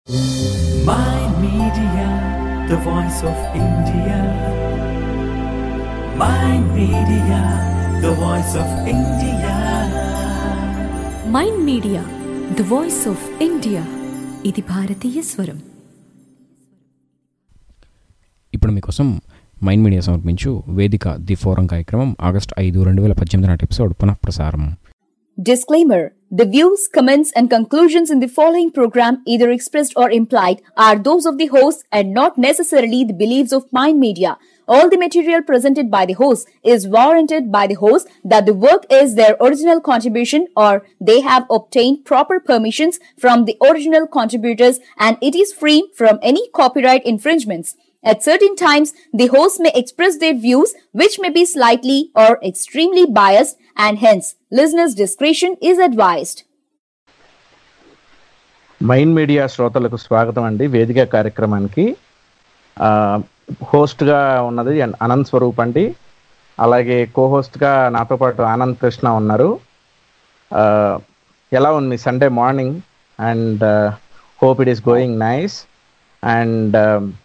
Mind Media, the voice of India. Mind Media, the voice of India. Mind media the voice of India ఇది భారతీయ స్వరం ఇప్పుడు మీకోసం mind media సమర్పించు వేదిక ది ఫోరం కార్యక్రమం ఆగస్టు ఐదు రెండు వేల పద్దెనిమిది నాటి ఎపిసోడ్ పునఃప్రసారం Disclaimer The views, comments, and conclusions in the following program, either expressed or implied, are those of the host and not necessarily the beliefs of Mind Media. All the material presented by the host is warranted by the host that the work is their original contribution or they have obtained proper permissions from the original contributors and it is free from any copyright infringements. At certain times, the host may express their views which may be slightly or extremely biased and hence listeners' discretion is advised. Mind Media శ్రోతలకు స్వాగతం అండి వేదిక కార్యక్రమానికి ఆ, హోస్ట్గా ఉన్నది అన్- అనంత్ స్వరూప్ అండి అలాగే కో హోస్ట్గా నాతో పాటు ఆనంద్ కృష్ణ ఉన్నారు ఆ, ఎలా ఉంది మీ Sunday morning and hope it is going nice and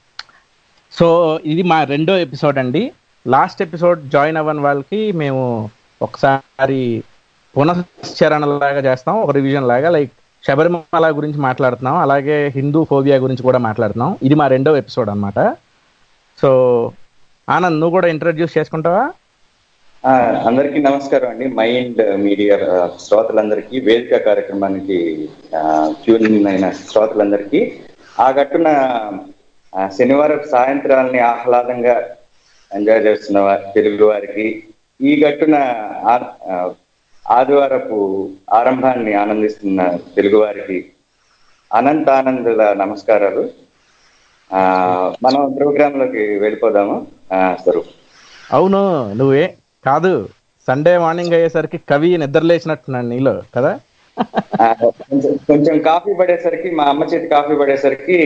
so ఇది మా రెండో ఎపిసోడ్ అండి లాస్ట్ ఎపిసోడ్ జాయిన్ అవ్వని వాళ్ళకి మేము ఒకసారి పునశ్చరణ లాగా చేస్తాం ఒక రివిజన్ లాగా లైక్ శబరిమల గురించి మాట్లాడుతున్నాం అలాగే హిందూ ఫోబియా గురించి కూడా మాట్లాడుతున్నాం ఇది మా రెండో ఎపిసోడ్ అన్నమాట సో ఆనంద్ నువ్వు కూడా ఇంట్రడ్యూస్ చేసుకుంటావా ఆ, అందరికీ నమస్కారం అండి మైండ్ మీడియా ఆ, శ్రోతలందరికీ వేదిక కార్యక్రమానికి ఆ, ట్యూన్ అయిన శ్రోతలందరికీ ఆ గట్టున ఆ, శనివారం సాయంత్రాలని ఆహ్లాదంగా ఎంజాయ్ చేస్తున్న వా- తెలుగు వారికి ఈ గట్టున ఆ- ఆ, ఆదివారపు ఆరంభాన్ని ఆనందిస్తున్న తెలుగు వారికి అనంత ఆనందుల నమస్కారాలు ఆ, మనం ప్రోగ్రామ్ లోకి వెళ్ళిపోదాము ఆ, స్వరూప్ అవును నువ్వే కాదు సండే మార్నింగ్ అయ్యేసరికి కవి నిద్రలేసినట్టున్నాడు నీలో కదా ఆ, కొంచెం కొంచెం కాఫీ పడేసరికి మా అమ్మ చేతి కాఫీ పడేసరికి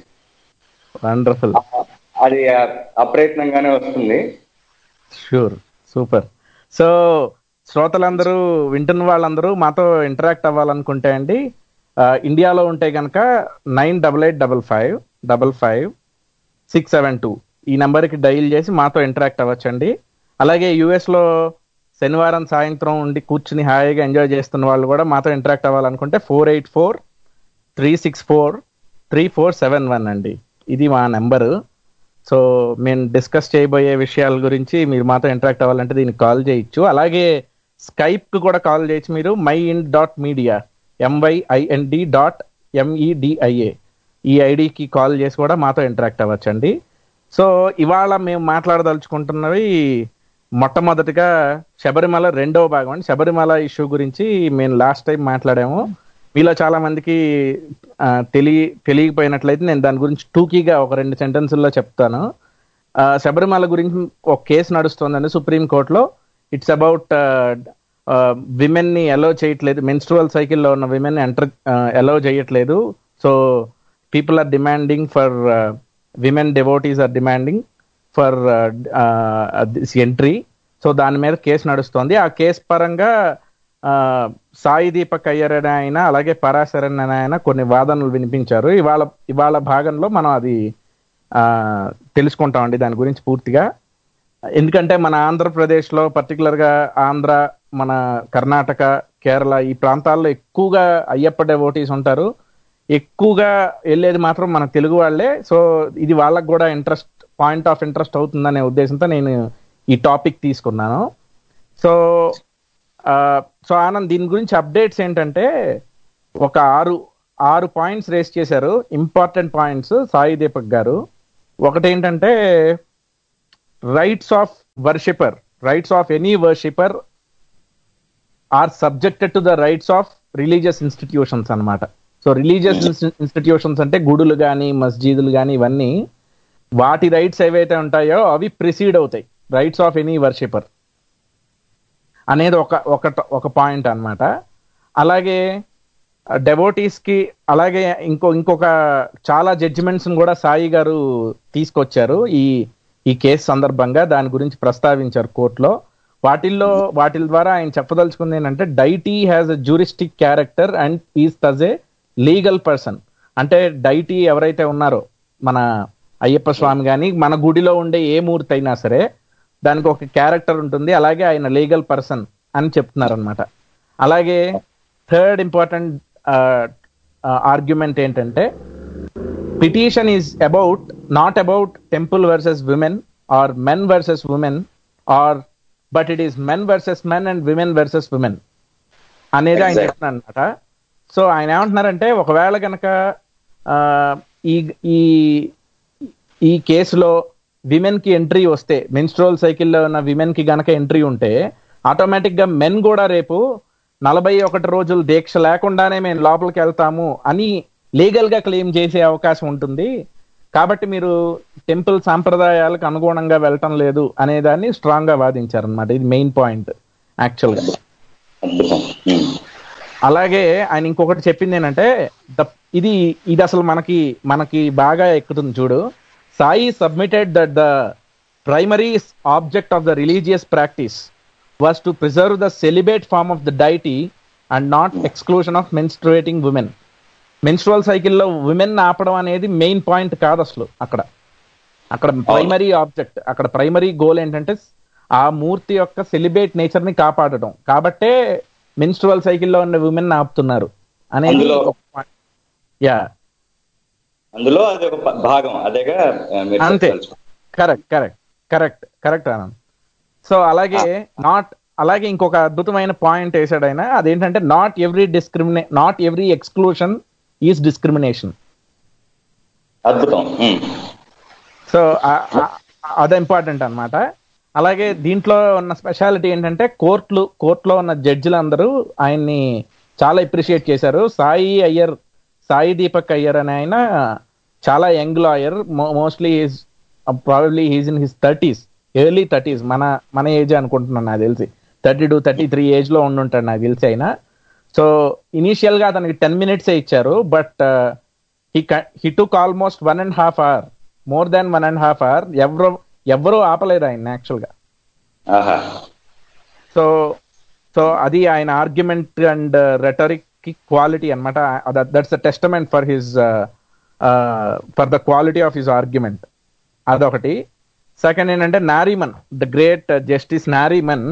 వండర్ఫుల్ ఆ- అది ఆ- అప్రయత్నంగానే వస్తుంది షూర్ సూపర్ సో శ్రోతలందరూ వింటున్న వాళ్ళందరూ మాతో ఇంటరాక్ట్ అవ్వాలనుకుంటే అండి ఆ, ఇండియాలో ఉంటే కనుక nine double eight double five double five six seven two ఈ నెంబర్కి డైల్ చేసి మాతో ఇంటరాక్ట్ అవ్వచ్చండి అలాగే యుఎస్లో శనివారం సాయంత్రం ఉండి కూర్చుని హాయిగా ఎంజాయ్ చేస్తున్న వాళ్ళు కూడా మాతో ఇంటరాక్ట్ అవ్వాలనుకుంటే four eight four three six four three four seven one అండి ఇది మా నెంబరు సో మేము డిస్కస్ చేయబోయే విషయాల గురించి మీరు మాతో ఇంటరాక్ట్ అవ్వాలంటే దీనికి కాల్ చేయొచ్చు అలాగే స్కైప్కి కూడా కాల్ చేయొచ్చు మీరు my in dot media M Y I N D dot M E D I A ఈ ఐడికి కాల్ చేసి కూడా మాతో ఇంటరాక్ట్ అవ్వచ్చండి సో ఇవాళ మేము మాట్లాడదలుచుకుంటున్నవి మొట్టమొదటిగా శబరిమల రెండవ భాగం అండి శబరిమల ఇష్యూ గురించి మేము లాస్ట్ టైం మాట్లాడాము మీలో చాలా మందికి ఆ, తెలియ తెలియకపోయినట్లయితే నేను దాని గురించి టూకీగా ఒక రెండు సెంటెన్సుల్లో చెప్తాను ఆ, శబరిమల గురించి ఒక కేసు నడుస్తుందండి సుప్రీం కోర్టులో ఇట్స్ అబౌట్ విమెన్ ని అలో చేయట్లేదు మెన్స్ట్రువల్ సైకిల్లో ఉన్న విమెన్ ఎంటర్ అలో చేయట్లేదు so people are demanding for women devotees are demanding for this entry so దాని మీద కేసు నడుస్తోంది ఆ కేసు పరంగా ఆ, సాయి దీపక్ అయ్యర్ అనే ఆయన అలాగే పరాశరన్ అనే ఆయన కొన్ని వాదనలు వినిపించారు ఇవాళ ఇవాళ భాగంలో మనం అది ఆ, తెలుసుకుంటామండి దాని గురించి పూర్తిగా ఎందుకంటే మన ఆంధ్రప్రదేశ్లో పర్టికులర్గా ఆంధ్ర మన కర్ణాటక కేరళ ఈ ప్రాంతాల్లో ఎక్కువగా అయ్యప్ప డెవోటీస్ ఉంటారు ఎక్కువగా వెళ్ళేది మాత్రం మన తెలుగు వాళ్ళే సో ఇది వాళ్ళకు కూడా ఇంట్రెస్ట్ పాయింట్ ఆఫ్ ఇంట్రెస్ట్ అవుతుందనే ఉద్దేశంతో నేను ఈ టాపిక్ తీసుకున్నాను సో ఆ, సో ఆనంద్ దీని గురించి అప్డేట్స్ ఏంటంటే ఒక ఆరు ఆరు పాయింట్స్ రేస్ చేశారు ఇంపార్టెంట్ పాయింట్స్ సాయి దీపక్ గారు ఒకటి ఏంటంటే rights of worshipper rights of any worshipper are subjected to the rights of religious institutions అన్నమాట సో రిలీజియస్ ఇన్స్టిట్యూషన్స్ అంటే గుడులు కానీ మస్జీదులు కానీ ఇవన్నీ వాటి రైట్స్ ఏవైతే ఉంటాయో అవి ప్రిసీడ్ అవుతాయి రైట్స్ ఆఫ్ ఎనీ వర్షిపర్ అనేది ఒక ఒక ఒక పాయింట్ అన్నమాట అలాగే డెవోటీస్ కి అలాగే ఇంకో ఇంకొక చాలా జడ్జిమెంట్స్ కూడా సాయి గారు తీసుకొచ్చారు ఈ ఈ కేసు సందర్భంగా దాని గురించి ప్రస్తావించారు కోర్టులో వాటిల్లో వాటిల ద్వారా ఆయన చెప్పదలుచుకుంది ఏంటంటే deity has a juristic character and is thus a legal person అంటే డైటీ ఎవరైతే ఉన్నారో మన అయ్యప్ప స్వామి కానీ మన గుడిలో ఉండే ఏ మూర్తి అయినా సరే దానికి ఒక క్యారెక్టర్ ఉంటుంది అలాగే ఆయన లీగల్ పర్సన్ అని చెప్తున్నారు అనమాట అలాగే థర్డ్ ఇంపార్టెంట్ ఆర్గ్యుమెంట్ ఏంటంటే petition is about not about temple versus women or men versus women or but it is men versus men and women versus women అనేది ఆయన Exactly. చెప్తున్నారు అనమాట సో ఆయన ఏమంటున్నారంటే ఒకవేళ కనుక ఈ ఈ ఈ కేసులో విమెన్ కి ఎంట్రీ వస్తే మెన్స్ట్రోల్ సైకిల్లో ఉన్న విమెన్ కి గనక ఎంట్రీ ఉంటే ఆటోమేటిక్ గా మెన్ కూడా రేపు నలభై ఒకటి రోజులు దీక్ష లేకుండానే మేము లోపలికి వెళ్తాము అని లీగల్ గా క్లెయిమ్ చేసే అవకాశం ఉంటుంది కాబట్టి మీరు టెంపుల్ సాంప్రదాయాలకు అనుగుణంగా వెళ్ళటం లేదు అనే దాన్ని స్ట్రాంగ్ గా వాదించారు అనమాట ఇది మెయిన్ పాయింట్ యాక్చువల్ గా అద్భుతం ఉమ్. అలాగే ఆయన ఇంకొకటి చెప్పింది ఏంటంటే ద- ఇది ఇది అసలు మనకి మనకి బాగా ఎక్కుతుంది చూడు Sai submitted that the primary object of the religious practice was to preserve the celibate form of the deity and not exclusion of menstruating women menstrual సైకిల్లో ఉమెన్ ఆపడం అనేది మెయిన్ పాయింట్ కాదు అసలు అక్కడ అక్కడ ప్రైమరీ ఆబ్జెక్ట్ అక్కడ ప్రైమరీ గోల్ ఏంటంటే ఆ మూర్తి యొక్క సెలిబేట్ నేచర్ ని కాపాడటం కాబట్టే మెన్స్ట్రువల్ సైకిల్లో ఉన్న ఉమెన్ ఆపుతున్నారు అనేది అందులో- యా అందులో అది ఒక ప- భాగం అదేగా ఆ, మీరు అంతే చెప్పదలుచుకున్నారు. Correct correct correct correct Anand so అలాగే నాట్ అలాగే ఇంకొక అద్భుతమైన పాయింట్ వేసాడు ఆయన అదేంటంటే not every discrimina not every exclusion is discrimination అద్భుతం ఉమ్. సో అది ఇంపార్టెంట్ అన్నమాట అలాగే దీంట్లో ఉన్న స్పెషాలిటీ ఏంటంటే కోర్టులు కోర్టులో ఉన్న జడ్జిలందరూ ఆయన్ని చాలా అప్రిషియేట్ చేశారు సాయి అయ్యర్ సాయి దీపక్ అయ్యర్ అనే ఆయన చాలా young lawyer mostly is probably he's in his thirties early thirties మన మన ఏజ్ అనుకుంటున్నాను నాకు తెలిసి thirty two thirty three age లో ఉండుంటాడు నాకు తెలిసి ఆయన సో ఇనీషియల్ గా అతనికి టెన్ మినిట్స్ ఇచ్చారు but he he took almost one and half hour more than one and half hour ఎవరు ఎవరు ఆపలేరు ఆయన యాక్చువల్ గా ఆహా సో సో అది ఆయన ఆర్గ్యుమెంట్ అండ్ రెటరిక్ కి క్వాలిటీ అనమాట that's the testament for his for the quality of his argument అదొకటి సెకండ్ ఏంటంటే Nariman the great justice Nariman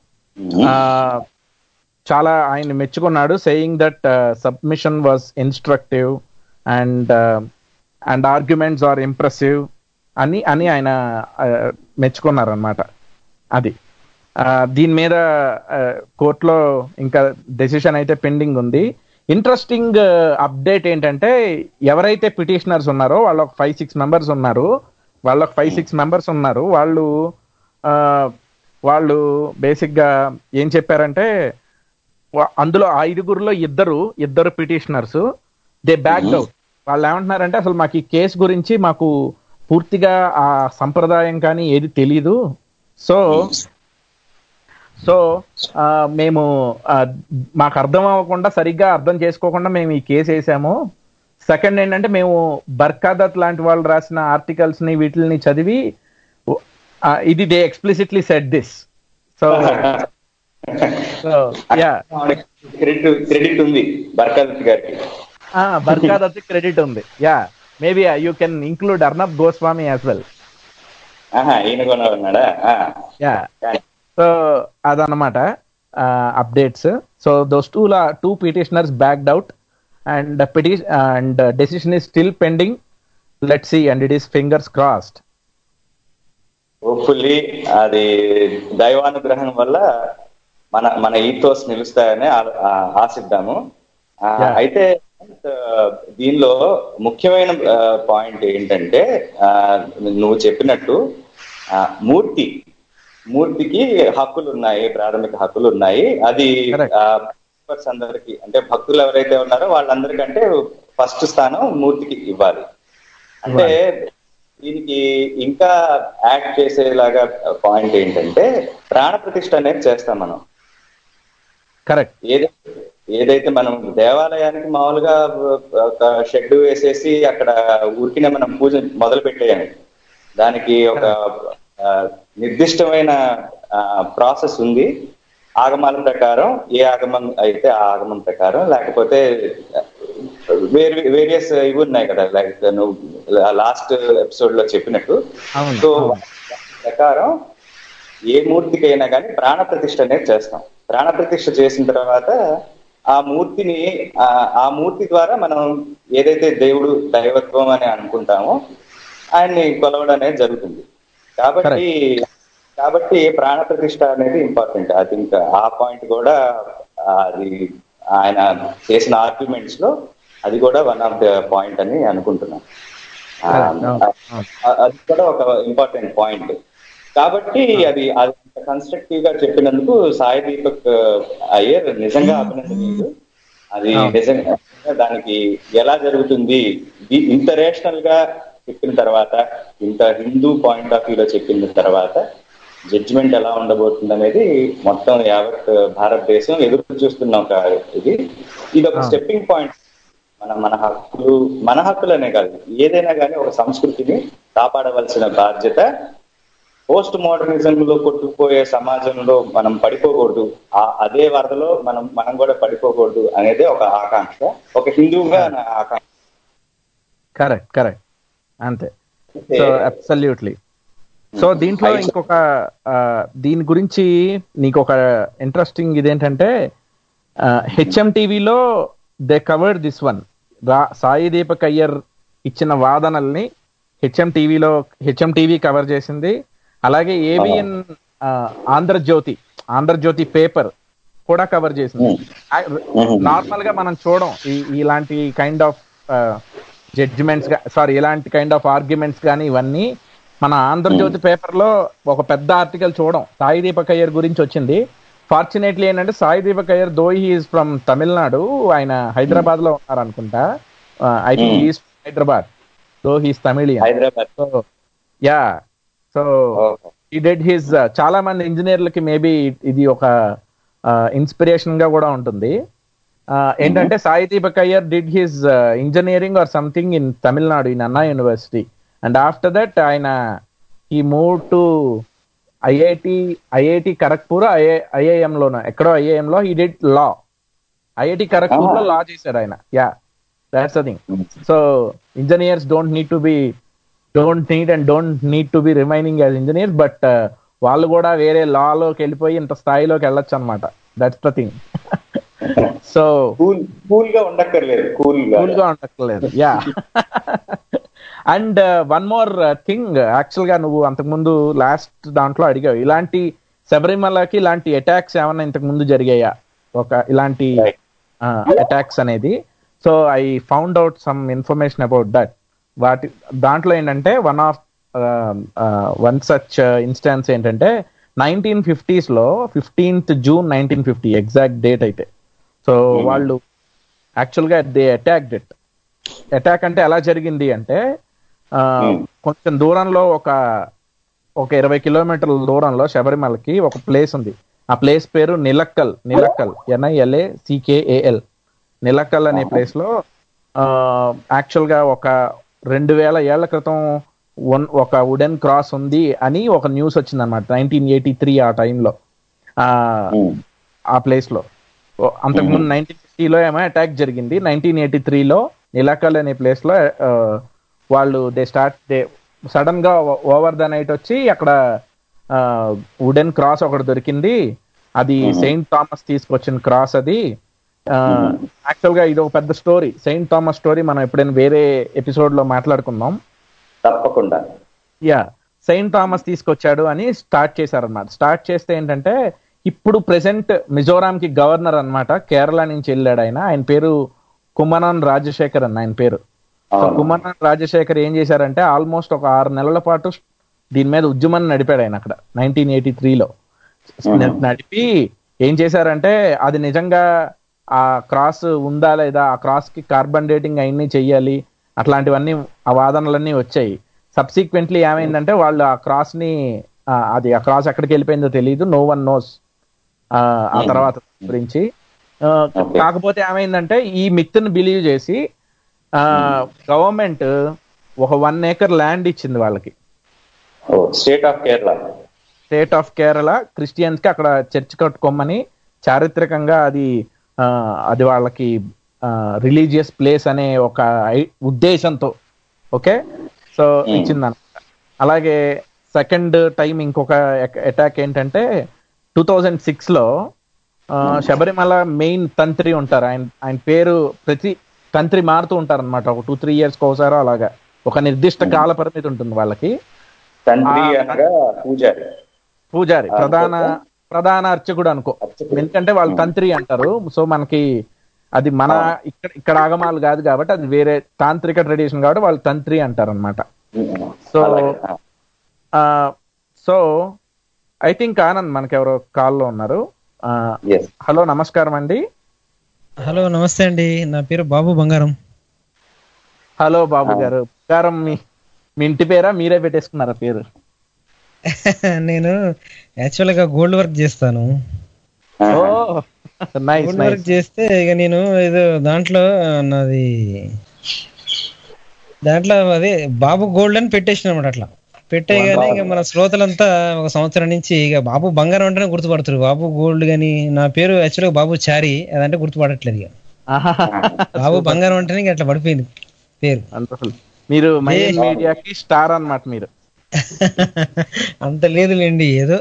చాలా ఆయన మెచ్చుకున్నాడు saying that submission was instructive and and arguments are impressive అని అని ఆయన మెచ్చుకున్నారు అనమాట అది ఆ, దీని మీద కోర్టులో ఇంకా డెసిషన్ అయితే పెండింగ్ ఉంది ఇంట్రెస్టింగ్ అప్డేట్ ఏంటంటే ఎవరైతే పిటిషనర్స్ ఉన్నారో వాళ్ళు ఒక ఫైవ్ సిక్స్ మెంబర్స్ ఉన్నారు వాళ్ళు ఒక ఫైవ్ సిక్స్ మెంబర్స్ ఉన్నారు వాళ్ళు ఆ, వాళ్ళు బేసిక్ గా ఏం చెప్పారంటే వా- అందులో ఆ ఐదుగురులో ఇద్దరు ఇద్దరు పిటిషనర్స్ దే బ్యాక్ అవుట్ వాళ్ళు ఏమంటున్నారంటే అసలు మాకు ఈ కేసు గురించి మాకు పూర్తిగా ఆ సంప్రదాయం కానీ ఏది తెలీదు సో సో ఆ, మేము ఆ, మాకు అర్థం అవ్వకుండా సరిగ్గా అర్థం చేసుకోకుండా మేము ఈ కేసు వేసాము సెకండ్ ఏంటంటే మేము బర్కాదత్ లాంటి వాళ్ళు రాసిన ఆర్టికల్స్ ని వీటిని చదివి ఆ, ఇది they explicitly set this so so yeah credit credit ఉంది బర్కాదత్ గారికి బర్కాదత్ క్రెడిట్ ఉంది yeah maybe you can include Arnab Goswami as well ఆహా ఈయన కూడా ఉన్నాడా ఆ. యా సో అదనమాట updates so those two law two petitioners backed out and petition and decision is still pending let see and it is fingers crossed hopefully అది దైవానుగ్రహం వల్ల మన మన ఈథోస్ నిలుస్తాయని ఆ- ఆ- ఆశిద్దాము ఆ, Yeah. అయితే ఆ, దీనిలో ముఖ్యమైన పాయింట్ ఏంటంటే ఆ, నువ్వు చెప్పినట్టు ఆ, మూర్తి మూర్తికి హక్కులు ఉన్నాయి ప్రాథమిక హక్కులు ఉన్నాయి అది Correct. ఆ, members అందరికి అంటే భక్తులు ఎవరైతే ఉన్నారో వాళ్ళందరికంటే ఫస్ట్ స్థానం మూర్తికి ఇవ్వాలి అంటే దీనికి ఇంకా యాడ్ చేసేలాగా పాయింట్ ఏంటంటే ప్రాణ ప్రతిష్ఠ అనేది చేస్తాం మనం కరెక్ట్ ఏదైతే ఏదైతే మనం దేవాలయానికి మామూలుగా ఒక షెడ్ వేసేసి అక్కడ ఊరికినే మనం పూజ మొదలు పెట్టేయాలి దానికి ఒక ఆ, నిర్దిష్టమైన ప్రాసెస్ ఉంది ఆగమాల ప్రకారం ఏ ఆగమం అయితే ఆ ఆగమం ప్రకారం లేకపోతే వేరే వేరియస్ ఇవి ఉన్నాయి కదా లైక్ నువ్వు లాస్ట్ ఎపిసోడ్ లో చెప్పినట్టు అవును, సో అవును. ప్రకారం ఏ మూర్తికైనా కానీ ప్రాణ ప్రతిష్ఠ అనేది చేస్తాం ప్రాణ ప్రతిష్ఠ చేసిన తర్వాత ఆ మూర్తిని ఆ ఆ మూర్తి ద్వారా మనం ఏదైతే దేవుడు దైవత్వం అని అనుకుంటామో ఆయన్ని కొలవడం అనేది జరుగుతుంది కాబట్టి కాబట్టి ప్రాణ ప్రతిష్ఠ అనేది ఇంపార్టెంట్ అది ఇంకా ఆ పాయింట్ కూడా ఆ, అది ఆయన చేసిన ఆర్గ్యుమెంట్స్ లో అది కూడా వన్ ఆఫ్ ద పాయింట్ అని అనుకుంటున్నాను ఆ, Correct. అవును, అవును. ఆ- అది కూడా ఒక ఇంపార్టెంట్ పాయింట్ కాబట్టి అది అది కన్స్ట్రక్టివ్ గా చెప్పినందుకు సాయి దీపక్ అయ్యర్ నిజంగా అభినందనీయుడు అది అవును. నిజంగా దానికి ఎలా జరుగుతుంది ఇది- ఇంత రేషనల్ గా చెప్పిన తర్వాత ఇంత హిందూ పాయింట్ ఆఫ్ వ్యూలో చెప్పిన తర్వాత జడ్జిమెంట్ ఎలా ఉండబోతుంది అనేది మొత్తం యావత్ భారతదేశం ఎదురు చూస్తున్న ఒక ఇది ఇది ఒక ఆ. స్టెప్పింగ్ పాయింట్ మన మన హక్కులు మన హక్కులనే కాదు ఏదైనా కానీ ఒక సంస్కృతిని కాపాడవలసిన బాధ్యత పోస్ట్ మోడర్నిజం లో కొట్టుకుపోయే సమాజంలో మనం పడిపోకూడదు ఆ అదే వరదలో మనం మనం కూడా పడిపోకూడదు అనేది ఒక ఆకాంక్ష ఒక హిందువుగా నా ఆకాంక్ష కరెక్ట్ కరెక్ట్ అంతే సో అబ్సల్యూట్లీ సో దీంట్లో అయితే- ఇంకొక ఆ, దీని గురించి నీకు ఒక ఇంట్రెస్టింగ్ ఇదేంటంటే హెచ్ఎం టీవీలో దే కవర్డ్ దిస్ వన్ రా సాయి దీపక్ అయ్యర్ ఇచ్చిన వాదనల్ని హెచ్ఎం టీవీలో హెచ్ఎం టీవీ కవర్ చేసింది అలాగే ఏబిఎన్ ఆంధ్రజ్యోతి ఆంధ్రజ్యోతి పేపర్ కూడా కవర్ చేసింది నార్మల్ గా మనం చూడం ఈ- ఇలాంటి కైండ్ ఆఫ్ జడ్జిమెంట్స్ సారీ ఇలాంటి కైండ్ ఆఫ్ ఆర్గ్యుమెంట్స్ కానీ ఇవన్నీ మన ఆంధ్రజ్యోతి పేపర్ లో ఒక పెద్ద ఆర్టికల్ చూడం సాయి దీపక్ అయ్యర్ గురించి వచ్చింది ఫార్చునేట్లీ ఏంటంటే Sai Deepak Iyer though he is from Tamil Nadu ఆయన హైదరాబాద్ లో ఉన్నారు అనుకుంటా I think Hmm. He's Hyderabad though he's Tamilian Hyderabad so yeah so ఈ డెడ్ హిస్ చాలా మంది ఇంజనీర్లకి మేబీ ఇది ఒక ఇన్స్పిరేషన్ గా కూడా ఉంటుంది Uh, ఏంటంటే Sai Deepak Iyer did his engineering or something in Tamil Nadu in Anna University and after that ఆయన ఈ move to IIT IIT Kharagpur I I IIM లోనో ఎక్కడో ఐఐఎం లో ఈ డిడ్ లా ఐఐటి ఖరగ్పూర్ లో లా చేశాడు ఆయన yeah that's the thing so engineers don't need to be don't need and don't need to be remaining as engineers but వాళ్ళు కూడా వేరే లాలోకి వెళ్ళిపోయి ఇంత స్థాయిలోకి వెళ్ళొచ్చు అనమాట that's the thing so cool cool గా ఉండక్కర్లేదు కూల్ కూల్ గా ఉండట్లేదు yeah and one more thing actual గా నువ్వు అంతకుముందు లాస్ట్ దాంట్లో అడిగావు ఇలాంటి శబరిమలకి ఇలాంటి అటాక్స్ ఏమన్నా ఇంతకు ముందు జరిగాయా ఒక ఇలాంటి Right. అటాక్స్ అనేది so I found out some information about that వాటి దాంట్లో ఏంటంటే one of one such instance ఏంటంటే నైన్టీన్ ఫిఫ్టీస్ లో fifteenth June nineteen fifty exact date అయితే సో వాళ్ళు యాక్చువల్ గా దే అటాక్డ్ ఇట్ అటాక్ అంటే ఎలా జరిగింది అంటే ఆ, కొంచెం దూరంలో ఒక ఒక ఇరవై కిలోమీటర్ల దూరంలో శబరిమలకి ఒక ప్లేస్ ఉంది ఆ ప్లేస్ పేరు నిలక్కల్ నిలక్కల్ ఎన్ఐఎల్ఏ సికేఏఎల్ నిలక్కల్ అనే ప్లేస్ లో యాక్చువల్ గా ఒక రెండు వేల ఏళ్ల క్రితం వన్ ఒక వుడెన్ క్రాస్ ఉంది అని ఒక న్యూస్ వచ్చింది అనమాట నైన్టీన్ ఎయిటీ త్రీ ఆ టైంలో ఆ ప్లేస్ లో ఓ, అంతకుముందు నైన్టీన్ ఫిఫ్టీలో ఏమో అటాక్ జరిగింది నైన్టీన్ ఎయిటీ త్రీలో నిలకల్ అనే ప్లేస్ లో ఆ, వాళ్ళు దే స్టార్ట్ దే సడన్ గా ఓవర్ ద నైట్ వచ్చి అక్కడ వుడెన్ క్రాస్ ఒకటి దొరికింది అది సెయింట్ థామస్ తీసుకొచ్చిన క్రాస్ అది యాక్చువల్ గా ఇది ఒక పెద్ద స్టోరీ సెయింట్ థామస్ స్టోరీ మనం ఎప్పుడైనా వేరే ఎపిసోడ్ లో మాట్లాడుకుందాం తప్పకుండా యా సెయింట్ థామస్ తీసుకొచ్చాడు అని స్టార్ట్ చేశారన్నమాట స్టార్ట్ చేస్తే ఏంటంటే ఇప్పుడు ప్రెసెంట్ మిజోరాం కి గవర్నర్ అన్నమాట కేరళ నుంచి వెళ్ళాడు ఆయన ఆయన పేరు కుమనాన్ రాజశేఖర్ అన్న ఆయన పేరు సో అవును. కుమనాన్ రాజశేఖర్ ఏం చేశారంటే ఆల్మోస్ట్ ఒక ఆరు నెలల పాటు దీని మీద ఉద్యమం నడిపాడు ఆయన అక్కడ నైన్టీన్ ఎయిటీ త్రీలో నడిపి ఏం చేశారంటే అది నిజంగా ఆ క్రాస్ ఉందా లేదా ఆ క్రాస్ కి కార్బన్ డేటింగ్ అవన్నీ చెయ్యాలి అట్లాంటివన్నీ ఆ వాదనలన్నీ వచ్చాయి సబ్సిక్వెంట్లీ ఏమైందంటే వాళ్ళు ఆ క్రాస్ ని ఆ, అది ఆ క్రాస్ ఎక్కడికి వెళ్ళిపోయిందో తెలియదు నో వన్ నోస్ ఆ తర్వాత గురించి ఆ, Okay. కాకపోతే ఏమైందంటే ఈ మిత్ ని బిలీవ్ చేసి గవర్నమెంట్ ఒక వన్ ఏకర్ ల్యాండ్ ఇచ్చింది వాళ్ళకి state of Kerala state of Kerala Christians కి అక్కడ చర్చ్ కట్టుకోమని చారిత్రకంగా అది ఆ, అది వాళ్ళకి రిలీజియస్ ప్లేస్ అనే ఒక ఐ- ఉద్దేశంతో ఓకే సో ఇచ్చిందనమాట అలాగే సెకండ్ టైం ఇంకొక అటాక్ ఏంటంటే టూ థౌజండ్ సిక్స్ లో ఆ, శబరిమల మెయిన్ తంత్రి ఉంటారు ఆయన ఆయన పేరు ప్రతి తంత్రి మారుతూ ఉంటారు అనమాట ఒక టూ త్రీ ఇయర్స్ ఒకసారో అలాగా ఒక నిర్దిష్ట కాల పరిమితి ఉంటుంది వాళ్ళకి తండ్రి ఆ, అనగా పూజారి పూజారి ఆ, ప్రధాన ఓకే. ప్రధాన అర్చకుడు అనుకో అర్చకుడు. ఎందుకంటే వాళ్ళు తంత్రి అంటారు సో మనకి అది మన ఇక్కడ ఇక్కడ ఆగమాలు కాదు కాబట్టి అది వేరే తాంత్రిక ట్రెడిషన్ కాబట్టి వాళ్ళు తంత్రి అంటారు అనమాట సో అలాగే, ఆ, సో ఐ థింక్ ఆనంద్ మనకి ఎవరో కాల్లో ఉన్నారు yes. హలో నమస్కారం అండి హలో నమస్తే అండి నా పేరు బాబు బంగారం హలో బాబు గారు బంగారం మీ మీ ఇంటి పేరా మీరే పెట్టేసుకున్నారా పేరు నేను యాక్చువల్ గా గోల్డ్ వర్క్ చేస్తాను ఓ నైస్ గోల్డ్ వర్క్ చేస్తే ఇక నేను ఏదో దాంట్లో నాది దాంట్లో అదే బాబు గోల్డ్ అని పెట్టేసిన అనమాట అట్లా పెట్టే గానీ ఇక మన శ్రోతలంతా ఒక సంవత్సరం నుంచి ఇక బాబు బంగారం అంటేనే గుర్తుపడుతారు బాబు గోల్డ్ గాని నా పేరు యాక్చువల్ గా బాబు చారి అదంటే గుర్తుపడట్లేదు ఇక బాబు బంగారం అంటేనే ఇక అట్లా పడిపోయింది పేరు వండర్ఫుల్ మీరు మైన్ మీడియాకి స్టార్ అన్నమాట మీరు అంత లేదులేండి ఏదో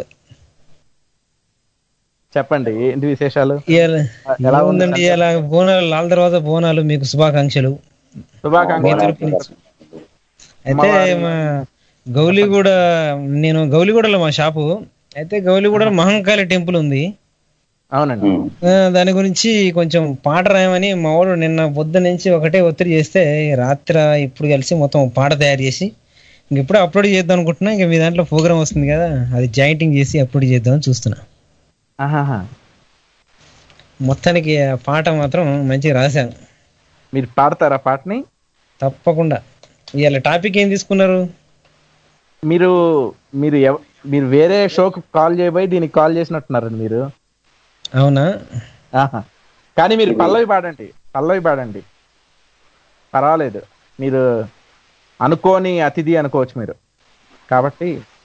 చెప్పండి ఏంటి విశేషాలు ఇవాళ ఎలా ఉంది ఉందండి ఇలా బోనాలు లాల్ తర్వాత బోనాలు మీకు శుభాకాంక్షలు మీ శుభాకాంక్షలు తరపు నుంచి అయితే మా గౌలిగూడ నేను గౌలిగూడలో మా షాపు అయితే గౌలిగూడలో మహంకాళి టెంపుల్ ఉంది అవునండి ఉమ్. ఆ, దాని గురించి కొంచెం పాట రాయమని మా వాడు నిన్న పొద్దు నుంచి ఒకటే ఒత్తిడి చేస్తే రాత్రి ఇప్పుడు కలిసి మొత్తం పాట తయారు చేసి ఇంక ఇప్పుడు అప్లోడ్ చేద్దాం అనుకుంటున్నా ఇంకా మీ దాంట్లో ప్రోగ్రామ్ వస్తుంది కదా అది జాయింటింగ్ చేసి అప్లోడ్ చేద్దామని చూస్తున్నా ఆహాహా. మొత్తానికి ఆ పాట మాత్రం మంచిగా రాశాను మీరు పాడతారా పాటని తప్పకుండా ఇవాళ టాపిక్ ఏం తీసుకున్నారు మీరు మీరు ఎవ- మీరు వేరే షోకి కాల్ చేయబోయి దీనికి కాల్ చేసినట్టున్నారండి మీరు అవునా ఆహా. కానీ మీరు పల్లవి పాడండి పల్లవి పాడండి పర్వాలేదు మీరు అనుకోని అతిథి అనుకోవచ్చు మీరు కాబట్టి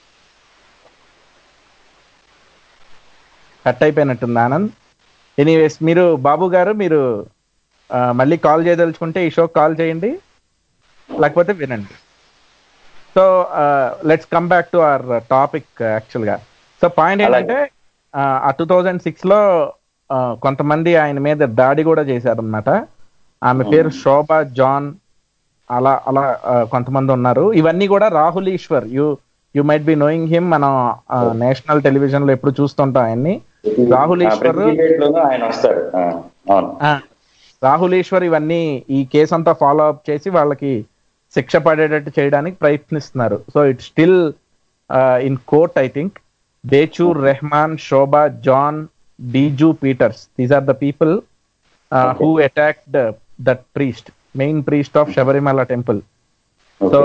కట్ అయిపోయినట్టుంది ఆనంద్ ఎనీవేస్ మీరు బాబు గారు మీరు ఆ, మళ్ళీ కాల్ చేయదలుచుకుంటే ఈ షో కాల్ చేయండి లేకపోతే వినండి so let's come back to our topic యాక్చువల్గా సో పాయింట్ ఏంటంటే ఆ, ఆ టూ థౌజండ్ సిక్స్ లో ఆ, కొంతమంది ఆయన మీద దాడి కూడా చేశారనమాట ఆమె పేరు శోభ జాన్ అలా అలా ఆ, కొంతమంది ఉన్నారు ఇవన్నీ కూడా Rahul Easwar you you might be knowing him మనం నేషనల్ టెలివిజన్ లో ఎప్పుడు చూస్తుంటాం ఆయన్ని రాహుల్ ఆ, ఈశ్వర్ ప్రతి debate లోనూ ఆయన వస్తాడు ఆ, అవును ఆ, రాహుల్ ఈశ్వర్ ఇవన్నీ ఈ కేసు అంతా ఫాలో అప్ చేసి వాళ్ళకి శిక్ష పడేటట్టు చేయడానికి ప్రయత్నిస్తున్నారు so it still in court I think Bechu Rahman Shobha John Deeju Peters these are the people who attacked that priest main priest of Sabarimala temple so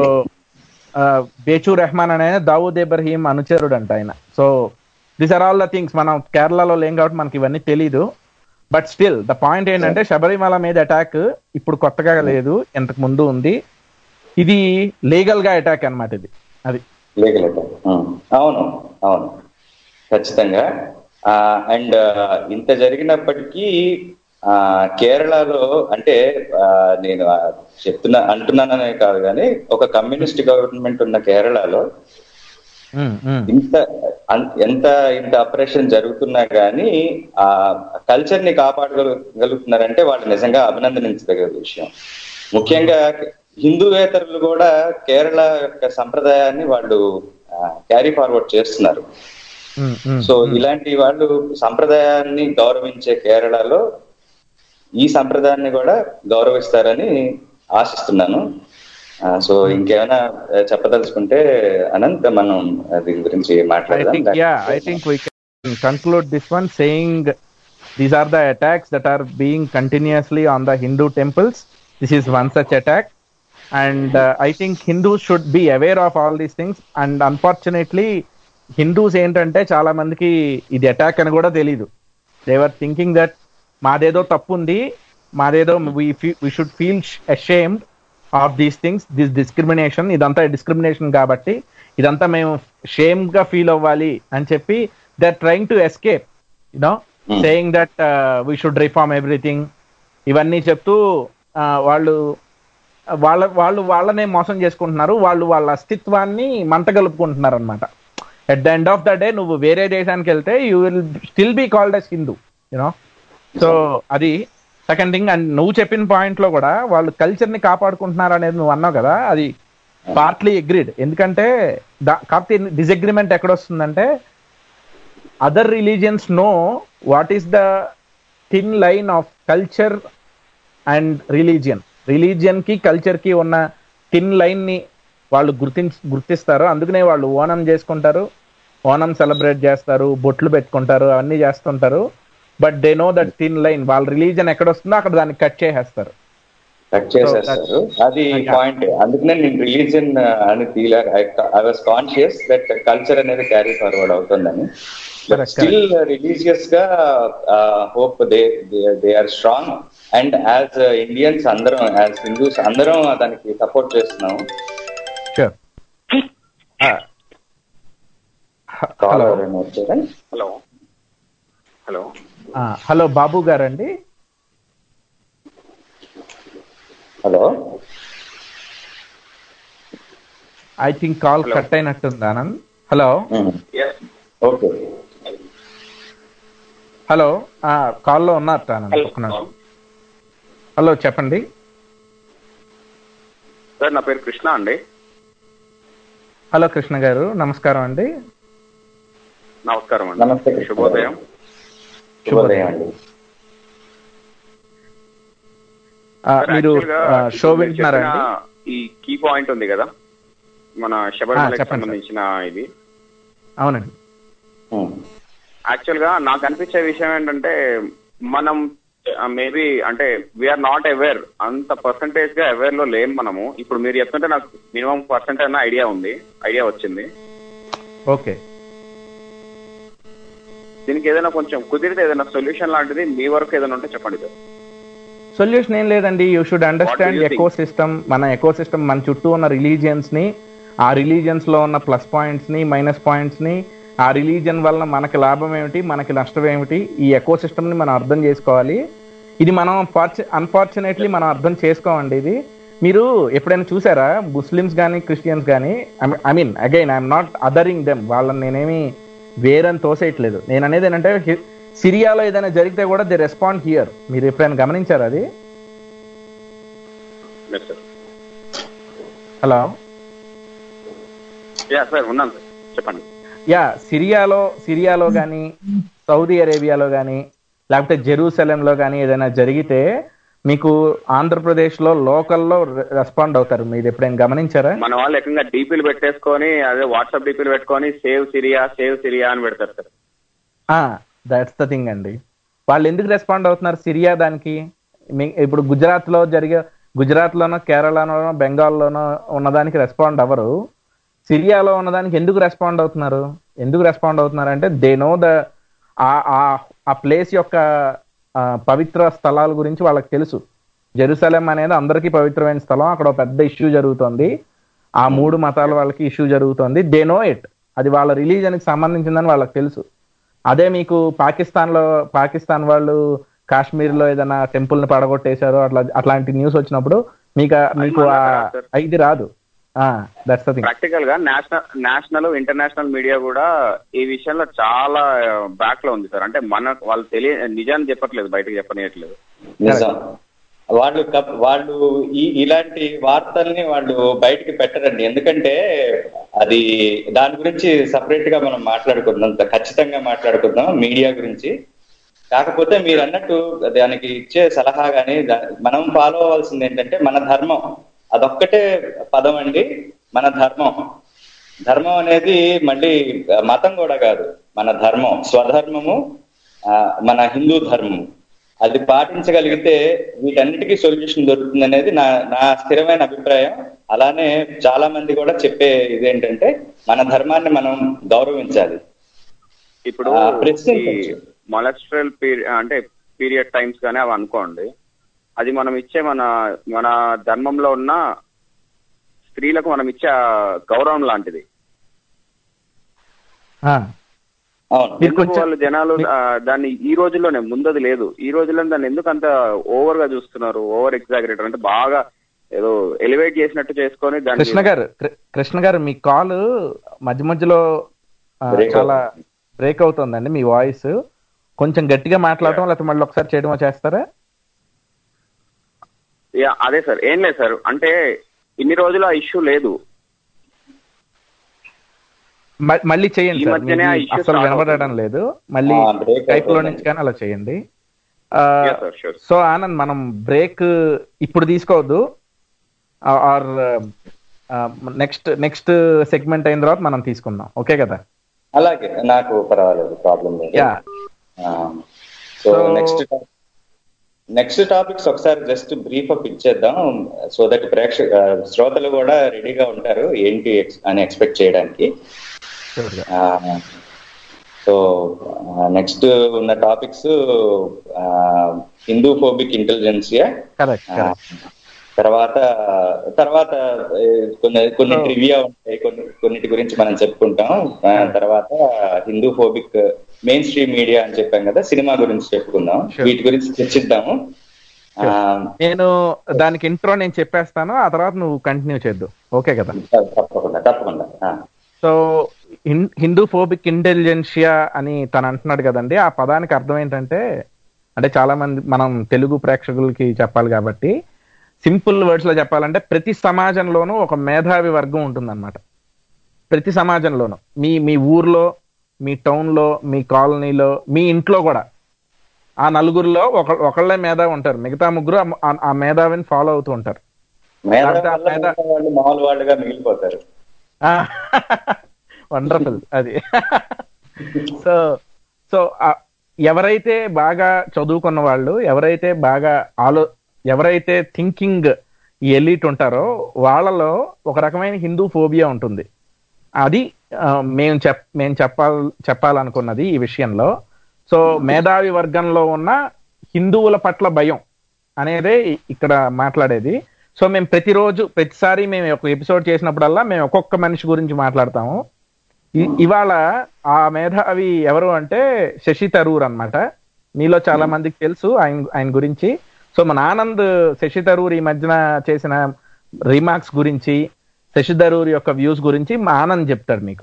Bechu Rahman అనే ఆయన దావూద్ ఇబ్రహీం అనుచరుడు అంట ఆయన so this are all the things మనం కేరళలో లేం కాబట్టి మనకి ఇవన్నీ తెలీదు బట్ స్టిల్ ద పాయింట్ ఏంటంటే శబరిమల మీద అటాక్ ఇప్పుడు కొత్తగా లేదు ఇంతకు ముందు ఉంది ఇది లీగల్ గా అటాక్ అన్నమాట ఇది అది లీగల్ అవును అవును ఖచ్చితంగా అండ్ ఇంత జరిగినప్పటికీ ఆ, కేరళలో అంటే ఆ, నేను ఆ, చెప్తున్నా అంటున్నాననే కాదు కానీ ఒక కమ్యూనిస్ట్ గవర్నమెంట్ ఉన్న కేరళలో ఉమ్, ఉమ్. ఇంత అన్- ఎంత ఇంత ఆపరేషన్ జరుగుతున్నా గానీ ఆ కల్చర్ ని కాపాడగలుగుతున్నారంటే వాళ్ళు నిజంగా అభినందించదగ్గ విషయం ముఖ్యంగా హిందూవేతరులు కూడా కేరళ యొక్క సంప్రదాయాన్ని వాళ్ళు క్యారీ ఫార్వర్డ్ చేస్తున్నారు ఉమ్, ఉమ్. సో ఇలాంటి వాళ్ళు సంప్రదాయాన్ని గౌరవించే కేరళలో ఈ సంప్రదాయాన్ని కూడా గౌరవిస్తారని ఆశిస్తున్నాను ఆ, సో ఇంకేమైనా ఆ, చెప్పదలుచుకుంటే అనంత్ మనం ఆ, దీని గురించి I think, మాట్లాడదాం yeah, I think we can conclude this one saying these are the attacks that are being continuously on the Hindu temples. This is one such attack. And uh, I think Hindus should be aware of all these things. And unfortunately, Hindus ఏంటంటే చాలా మందికి ఇది attack అని కూడా తెలీదు దేవర్ thinking that మాదేదో తప్పు ఉంది మాదేదో we should feel ashamed of these things this discrimination ఇదంతా డిస్క్రిమినేషన్ కాబట్టి ఇదంతా మేము షేమ్ గా ఫీల్ అవ్వాలి అని చెప్పి they are trying to escape you know saying that we should reform everything ఇవన్నీ చెప్తూ ఆ, వాళ్ళు వాళ్ళ వాళ్ళు వాళ్ళనే మోసం చేసుకుంటున్నారు వాళ్ళు వాళ్ళ అస్తిత్వాన్ని మంట కలుపుకుంటున్నారు అనమాట at the end of the day నువ్వు వేరే దేశానికి వెళ్తే you will still be called as Hindu you know so అది సెకండ్ థింగ్ అండ్ నువ్వు చెప్పిన పాయింట్ లో కూడా వాళ్ళు కల్చర్ ని కాపాడుకుంటున్నారు అనేది నువ్వు అన్నావు కదా అది పార్ట్లీ అగ్రీడ్ ఎందుకంటే దా- కాకపోతే డిసగ్రిమెంట్ ఎక్కడొస్తుందంటే other religions know what is the thin line of culture and religion religion కి కల్చర్ కి ఉన్న థిన్ లైన్ ని వాళ్ళు గుర్తించి గుర్తిస్తారు అందుకనే వాళ్ళు ఓనం చేసుకుంటారు ఓనం సెలబ్రేట్ చేస్తారు బొట్లు పెట్టుకుంటారు అవన్నీ చేస్తుంటారు but they know that thin line వాళ్ళ రిలీజియన్ ఎక్కడ వస్తుందో అక్కడ దాన్ని కట్ చేసేస్తారు కట్ చేసేస్తారు అది పాయింట్ అందుకనే నేను రిలీజియన్ అని తీలే I was conscious that culture అనేది క్యారీ ఫార్వర్డ్ అవుతుందని Correct, స్టిల్ రిలీజియస్ గా hope they they are strong and as Indians అందరం యాజ్ హిందూస్ అందరం దానికి సపోర్ట్ చేస్తున్నాం షూర్ కాల్ హలో ఎవరైనా వచ్చారా హలో హలో హలో బాబు గారండి hello I think call Hello. Cut అయినట్టుంది ఆనంద్ హలో ఓకే హలో కాల్లో ఉన్నారు ఆనంద్ Hello. ఒక్క నిమిషం. హలో చెప్పండి సార్ నా పేరు కృష్ణ అండి హలో కృష్ణ గారు నమస్కారం అండి నమస్కారం నమస్తే అండి కృష్ణ శుభోదయం శుభోదయం అండి ఆ, సార్, మీరు actually గా షో ఇప్పుడు మీరు వింటున్నారా చెప్పిన అండి ఈ కీ పాయింట్ ఉంది కదా మన శబరిమలకి చెప్పండి, సంబంధించిన ఇది అవునండి ఉమ్. యాక్చువల్ గా నాకు అనిపించే విషయం ఏంటంటే మనం మేబీ అంటే వీఆర్ నాట్ అవేర్ అంత పర్సంటేజ్ గా అవేర్ లో లేం మనము ఇప్పుడు మీరు చెప్తుంటే నాకు మినిమం పర్సెంట్ అయినా ఐడియా ఉంది ఐడియా వచ్చింది ఓకే దీనికి ఏదైనా కొంచెం కుదిరితే ఏదైనా సొల్యూషన్ లాంటిది మీ వరకు ఏదైనా ఉంటే చెప్పండి సార్ సొల్యూషన్ ఏం లేదండి you should understand you think? Ecosystem మన ఎకో సిస్టమ్ మన చుట్టూ ఉన్న రిలీజియన్స్ ని ఆ రిలీజియన్స్ లో ఉన్న ప్లస్ పాయింట్స్ ని మైనస్ పాయింట్స్ ని ఆ రిలీజియన్ వలన మనకి లాభం ఏమిటి మనకి నష్టం ఏమిటి ఈ ఎకో సిస్టమ్ ని మనం అర్థం చేసుకోవాలి ఇది మనం అన్ఫార్చునేట్లీ మనం అర్థం చేసుకోమండి ఇది మీరు ఎప్పుడైనా చూసారా ముస్లిమ్స్ కానీ క్రిస్టియన్స్ కానీ I mean again I'm not othering them వాళ్ళని నేనేమి వేరని తోసేయట్లేదు నేను అనేది ఏంటంటే హి- సిరియాలో ఏదైనా జరిగితే కూడా ది రెస్పాండ్ హియర్ మీరు ఎప్పుడైనా గమనించారా అది yes sir hello yeah sir ఉన్నాను సార్ చెప్పండి యా సిరియాలో సిరియాలో కానీ సౌదీ అరేబియాలో కానీ లేకపోతే జెరూసలంలో కానీ ఏదైనా జరిగితే మీకు ఆంధ్రప్రదేశ్లో లోకల్లో రెస్పాండ్ అవుతారు మీరు ఎప్పుడైనా గమనించారా మన వాళ్ళు ఏకంగా డీపీలు పెట్టేసుకొని అదే వాట్సాప్ డీపీలు పెట్టుకొని సేవ్ సిరియా సేవ్ సిరియా అని పెడతారు సార్ దట్స్ ద థింగ్ అండి వాళ్ళు ఎందుకు రెస్పాండ్ అవుతున్నారు సిరియా దానికి మీ- ఇప్పుడు గుజరాత్ లో జరిగే గుజరాత్ లోనో కేరళలోనో బెంగాల్లోనో ఉన్నదానికి రెస్పాండ్ అవ్వరు సిరియాలో ఉన్నదానికి ఎందుకు రెస్పాండ్ అవుతున్నారు ఎందుకు రెస్పాండ్ అవుతున్నారు అంటే they know the ah place యొక్క ఆ, పవిత్ర స్థలాల గురించి వాళ్ళకి తెలుసు జెరూసలేం అనేది అందరికీ పవిత్రమైన స్థలం అక్కడ ఒక పెద్ద ఇష్యూ జరుగుతోంది ఆ మూడు మతాల వాళ్ళకి ఇష్యూ జరుగుతోంది దే నో ఇట్ అది వాళ్ళ రిలీజన్ కి సంబంధించిందని వాళ్ళకి తెలుసు అదే మీకు పాకిస్తాన్ లో పాకిస్తాన్ వాళ్ళు కాశ్మీర్ లో ఏదైనా టెంపుల్ ని పడగొట్టేశారు అట్లా అట్లాంటి న్యూస్ వచ్చినప్పుడు మీకు ఆ- మీకు ఆ- రాదు, sir. ఇది రాదు దట్స్ ద థింగ్ ప్రాక్టికల్ గా నేషనల్ నేషనల్ ఇంటర్నేషనల్ మీడియా కూడా ఈ విషయంలో చాలా బ్యాక్ లో ఉంది సార్ అంటే మన వాళ్ళు తెలియ నిజాన్ని చెప్పట్లేదు బయటకు చెప్పనీయట్లేదు నిజం వాళ్ళు కప్- వాళ్ళు ఈ ఇలాంటి వార్తల్ని వాళ్ళు బయటికి పెట్టరండి ఎందుకంటే అది దాని గురించి సపరేట్ గా మనం మాట్లాడుకుందాం ఖచ్చితంగా మాట్లాడుకుందాం మీడియా గురించి కాకపోతే మీరు అన్నట్టు దానికి ఇచ్చే సలహా కానీ మనం ఫాలో అవ్వాల్సింది ఏంటంటే మన ధర్మం అదొక్కటే పదం అండి మన ధర్మం ధర్మం అనేది మళ్ళీ మతం కూడా కాదు మన ధర్మం స్వధర్మము ఆ, మన హిందూ ధర్మం అది పాటించగలిగితే వీటన్నిటికీ సొల్యూషన్ దొరుకుతుంది అనేది నా నా స్థిరమైన అభిప్రాయం అలానే చాలా మంది కూడా చెప్పే ఇదేంటంటే మన ధర్మాన్ని మనం గౌరవించాలి ఇప్పుడు ఆ, ప్రశ్నించొచ్చు. మొలస్ట్రల్ పీరియడ్ అంటే పీరియడ్ టైమ్స్ కానీ అవి అనుకోండి అది మనం ఇచ్చే మన మన ధర్మంలో ఉన్న స్త్రీలకు మనం ఇచ్చే ఆ గౌరవం లాంటిది ఆ, అవును మీరు ఎందుకు కొంచెం వాళ్ళు జనాలు ఆ, దాన్ని ఈ రోజుల్లోనే ముందది లేదు ఈ రోజుల్లో దాన్ని ఎందుకు అంత ఓవర్ గా చూస్తున్నారు ఓవర్ ఎగ్జాగరేటర్ అంటే బాగా ఏదో ఎలివేట్ చేసినట్టు చేసుకొని దాన్ని కృష్ణ గారు కృ- కృష్ణ గారు మీ కాల్ మధ్య మధ్యలో ఆ, Break చాలా బ్రేక్ అవుతుందండి మీ వాయిస్ కొంచెం గట్టిగా మాట్లాడటం లేకపోతే మళ్ళీ ఒకసారి చేయడమో చేస్తారా యా, అదే సార్ ఏం లేదు సార్ అంటే ఇన్ని రోజులు ఆ ఇష్యూ లేదు మ- మళ్ళీ చేయండి ఈ సార్ మధ్యనే ఆ మీది issue అసలు start వినబడడం అవుతుంది. లేదు మళ్ళీ ఆ, break టైప్ లో అవుతుందండి. నుంచి కానీ అలా చేయండి Yes, sir, sure. So Anand మనం బ్రేక్ ఇప్పుడు తీసుకోవద్దు ఆర్ నెక్స్ట్ నెక్స్ట్ సెగ్మెంట్ అయిన తర్వాత మనం తీసుకుందాం ఓకే కదా అలాగే నాకు పర్వాలేదు ప్రాబ్లం లేదు yeah so So- next next topics ఒకసారి జస్ట్ బ్రీఫ్ అప్ ఇచ్చేద్దాం సో దట్ ప్రేక్షక ఆ, శ్రోతలు కూడా రెడీగా ఉంటారు ఏంటి ex- అని ఎక్స్పెక్ట్ చేయడానికి సో నెక్స్ట్ ఉన్న topics Hindu phobic intelligentsia correct తర్వాత తర్వాత ఏ, కొన్ని కొన్ని So- ట్రివియా ఉంటాయి కొన్ని కొన్నిటి గురించి మనం చెప్పుకుంటాం ఆ, తర్వాత Hindu phobic mainstream media అని చెప్పాం కదా సినిమా గురించి చెప్పుకుందాం Sure. వీటి గురించి చర్చిద్దాము ఆ, నేను దానికి ఇంట్రో నేను చెప్పేస్తాను ఆ తర్వాత నువ్వు కంటిన్యూ చేద్దు ఓకే కదా తప్పకుండా తప్పకుండా ఆ. సో హిం- హిందూ ఫోబిక్ ఇంటెలిజెన్షియా అని తను అంటున్నాడు కదండి ఆ పదానికి అర్థం ఏంటంటే అంటే చాలా మంది మనం తెలుగు ప్రేక్షకులకి చెప్పాలి కాబట్టి సింపుల్ వర్డ్స్ లో చెప్పాలంటే ప్రతి సమాజంలోనూ ఒక మేధావి వర్గం ఉంటుందన్నమాట ప్రతి సమాజంలోనూ మీ మీ ఊర్లో మీ టౌన్ లో మీ కాలనీలో మీ ఇంట్లో కూడా ఆ నలుగురిలో ఒక ఒకళ్ళే మేధావి ఉంటారు మిగతా ముగ్గురు ఆ- ఆ- ఆ మేధావిని ఫాలో అవుతూ ఉంటారు మేధావి తర్వాత వల్ల మేధా- మిగతా వాళ్ళు మామూలు వాళ్ళుగా మిగిలిపోతారు వండర్ఫుల్ అది సో సో ఎవరైతే బాగా చదువుకున్న వాళ్ళు ఎవరైతే బాగా ఆలో ఎవరైతే థింకింగ్ ఎలీట్ ఉంటారో వాళ్ళలో ఒక రకమైన హిందూ ఫోబియా ఉంటుంది అది ఆ, మేము చెప్ మేము చెప్పాల్ చెప్పాలనుకున్నది ఈ విషయంలో సో మేధావి వర్గంలో ఉన్న హిందువుల పట్ల భయం అనేదే ఇక్కడ మాట్లాడేది సో మేము ప్రతిరోజు ప్రతిసారి మేము ఒక ఎపిసోడ్ చేసినప్పుడల్లా మేము ఒక్కొక్క మనిషి గురించి మాట్లాడతాము ఇ- ఇవాళ ఆ మేధావి ఎవరు అంటే శశి తరూర్ అన్నమాట మీలో చాలా మందికి తెలుసు ఆయన ఆయన గురించి సో మన ఆనంద్ శశి తరూర్ ఈ మధ్యన చేసిన రిమార్క్స్ గురించి శశి తరూర్ యొక్క వ్యూస్ గురించి మా ఆనంద్ చెప్తాడు మీకు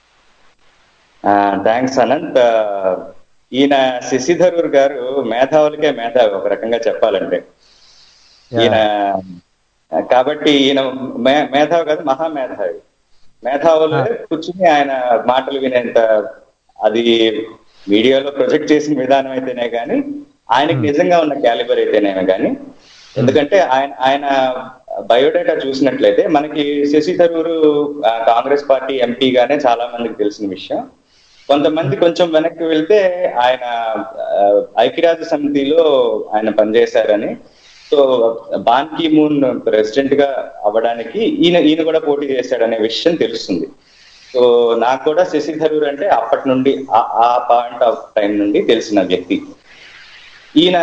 థ్యాంక్స్ అనంత్ ఆ, ఈయన శశిధరూర్ గారు మేధావులకే మేధావి ఒక రకంగా చెప్పాలంటే ఈయన కాబట్టి ఈయన మే- మేధావి కాదు మహామేధావి మేధావులు కూర్చుని ఆయన మాటలు వినేంత అది మీడియాలో ప్రొజెక్ట్ చేసిన విధానం అయితేనే కానీ ఆయనకి నిజంగా ఉన్న క్యాలిబర్ అయితేనేమే కానీ ఎందుకంటే ఆయన ఆయన బయోడేటా చూసినట్లయితే మనకి శశి థరూర్ ఆ, కాంగ్రెస్ పార్టీ ఎంపీగానే చాలా మందికి తెలిసిన విషయం కొంతమంది కొంచెం వెనక్కి వెళ్తే ఆయన ఆ, ఐక్యరాజ్య సమితిలో ఆయన పనిచేశారని so Ban Ki Moon president గా అవ్వడానికి ఈయన ఈయన కూడా పోటీ చేశాడనే విషయం తెలుస్తుంది సో నాకు కూడా శశి థరూర్ అంటే అప్పటి నుండి ఆ- ఆ పాయింట్ ఆఫ్ టైం నుండి తెలిసిన వ్యక్తి ఈయన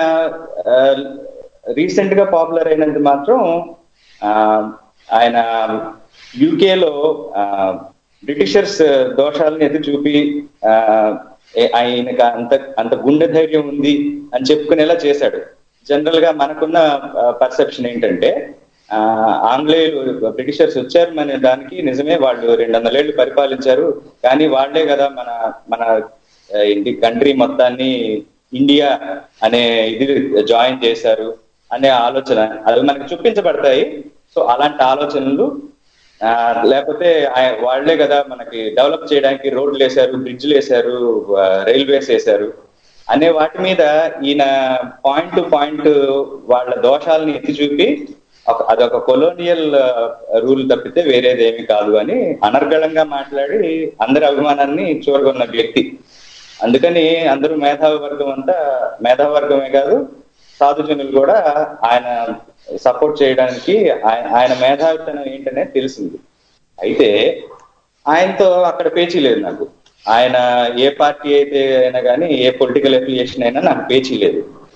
రీసెంట్ గా పాపులర్ అయినంత మాత్రం ఆ, ఆయన యూకేలో బ్రిటిషర్స్ దోషాలను ఎత్తి చూపి ఆ, ఏ- ఆయనకు అంత అంత గుండె ధైర్యం ఉంది అని చెప్పుకునేలా చేశాడు జనరల్ గా మనకున్న పర్సెప్షన్ ఏంటంటే ఆ, ఆంగ్లేయులు బ్రిటిషర్స్ వచ్చారు మన దానికి నిజమే వాళ్ళు రెండు వందల ఏళ్ళు పరిపాలించారు కానీ వాళ్లే కదా మన మన ఆ, ఇంటి కంట్రీ మొత్తాన్ని ఇండియా అనే ఇది జాయిన్ చేశారు అనే ఆలోచన అవి మనకి చూపించబడతాయి సో అలాంటి ఆలోచనలు ఆ, లేకపోతే ఆయ- వాళ్లే కదా మనకి డెవలప్ చేయడానికి రోడ్లు వేశారు బ్రిడ్జ్లు వేశారు ఆ, రైల్వేస్ వేశారు అనే వాటి మీద ఈయన పాయింట్ టు పాయింట్ వాళ్ళ దోషాలని ఎత్తి చూపి ఒక- అదొక కొలోనియల్ రూల్ తప్పితే వేరేదేమి కాదు అని అనర్గళంగా మాట్లాడి అందరి అభిమానాన్ని చూరగొన్న వ్యక్తి అందుకని అందరూ మేధావి వర్గం అంతా మేధావి వర్గమే కాదు సాధుజనులు కూడా ఆయన సపోర్ట్ చేయడానికి ఆయ- ఆయన మేధావితనం ఏంటనేది తెలిసింది అయితే ఆయనతో అక్కడ పేచీ లేదు నాకు ఆయన ఏ పార్టీ అయితే అయినా కానీ ఏ పొలిటికల్ అఫిలియేషన్ అయినా నాకు పేచీ లేదు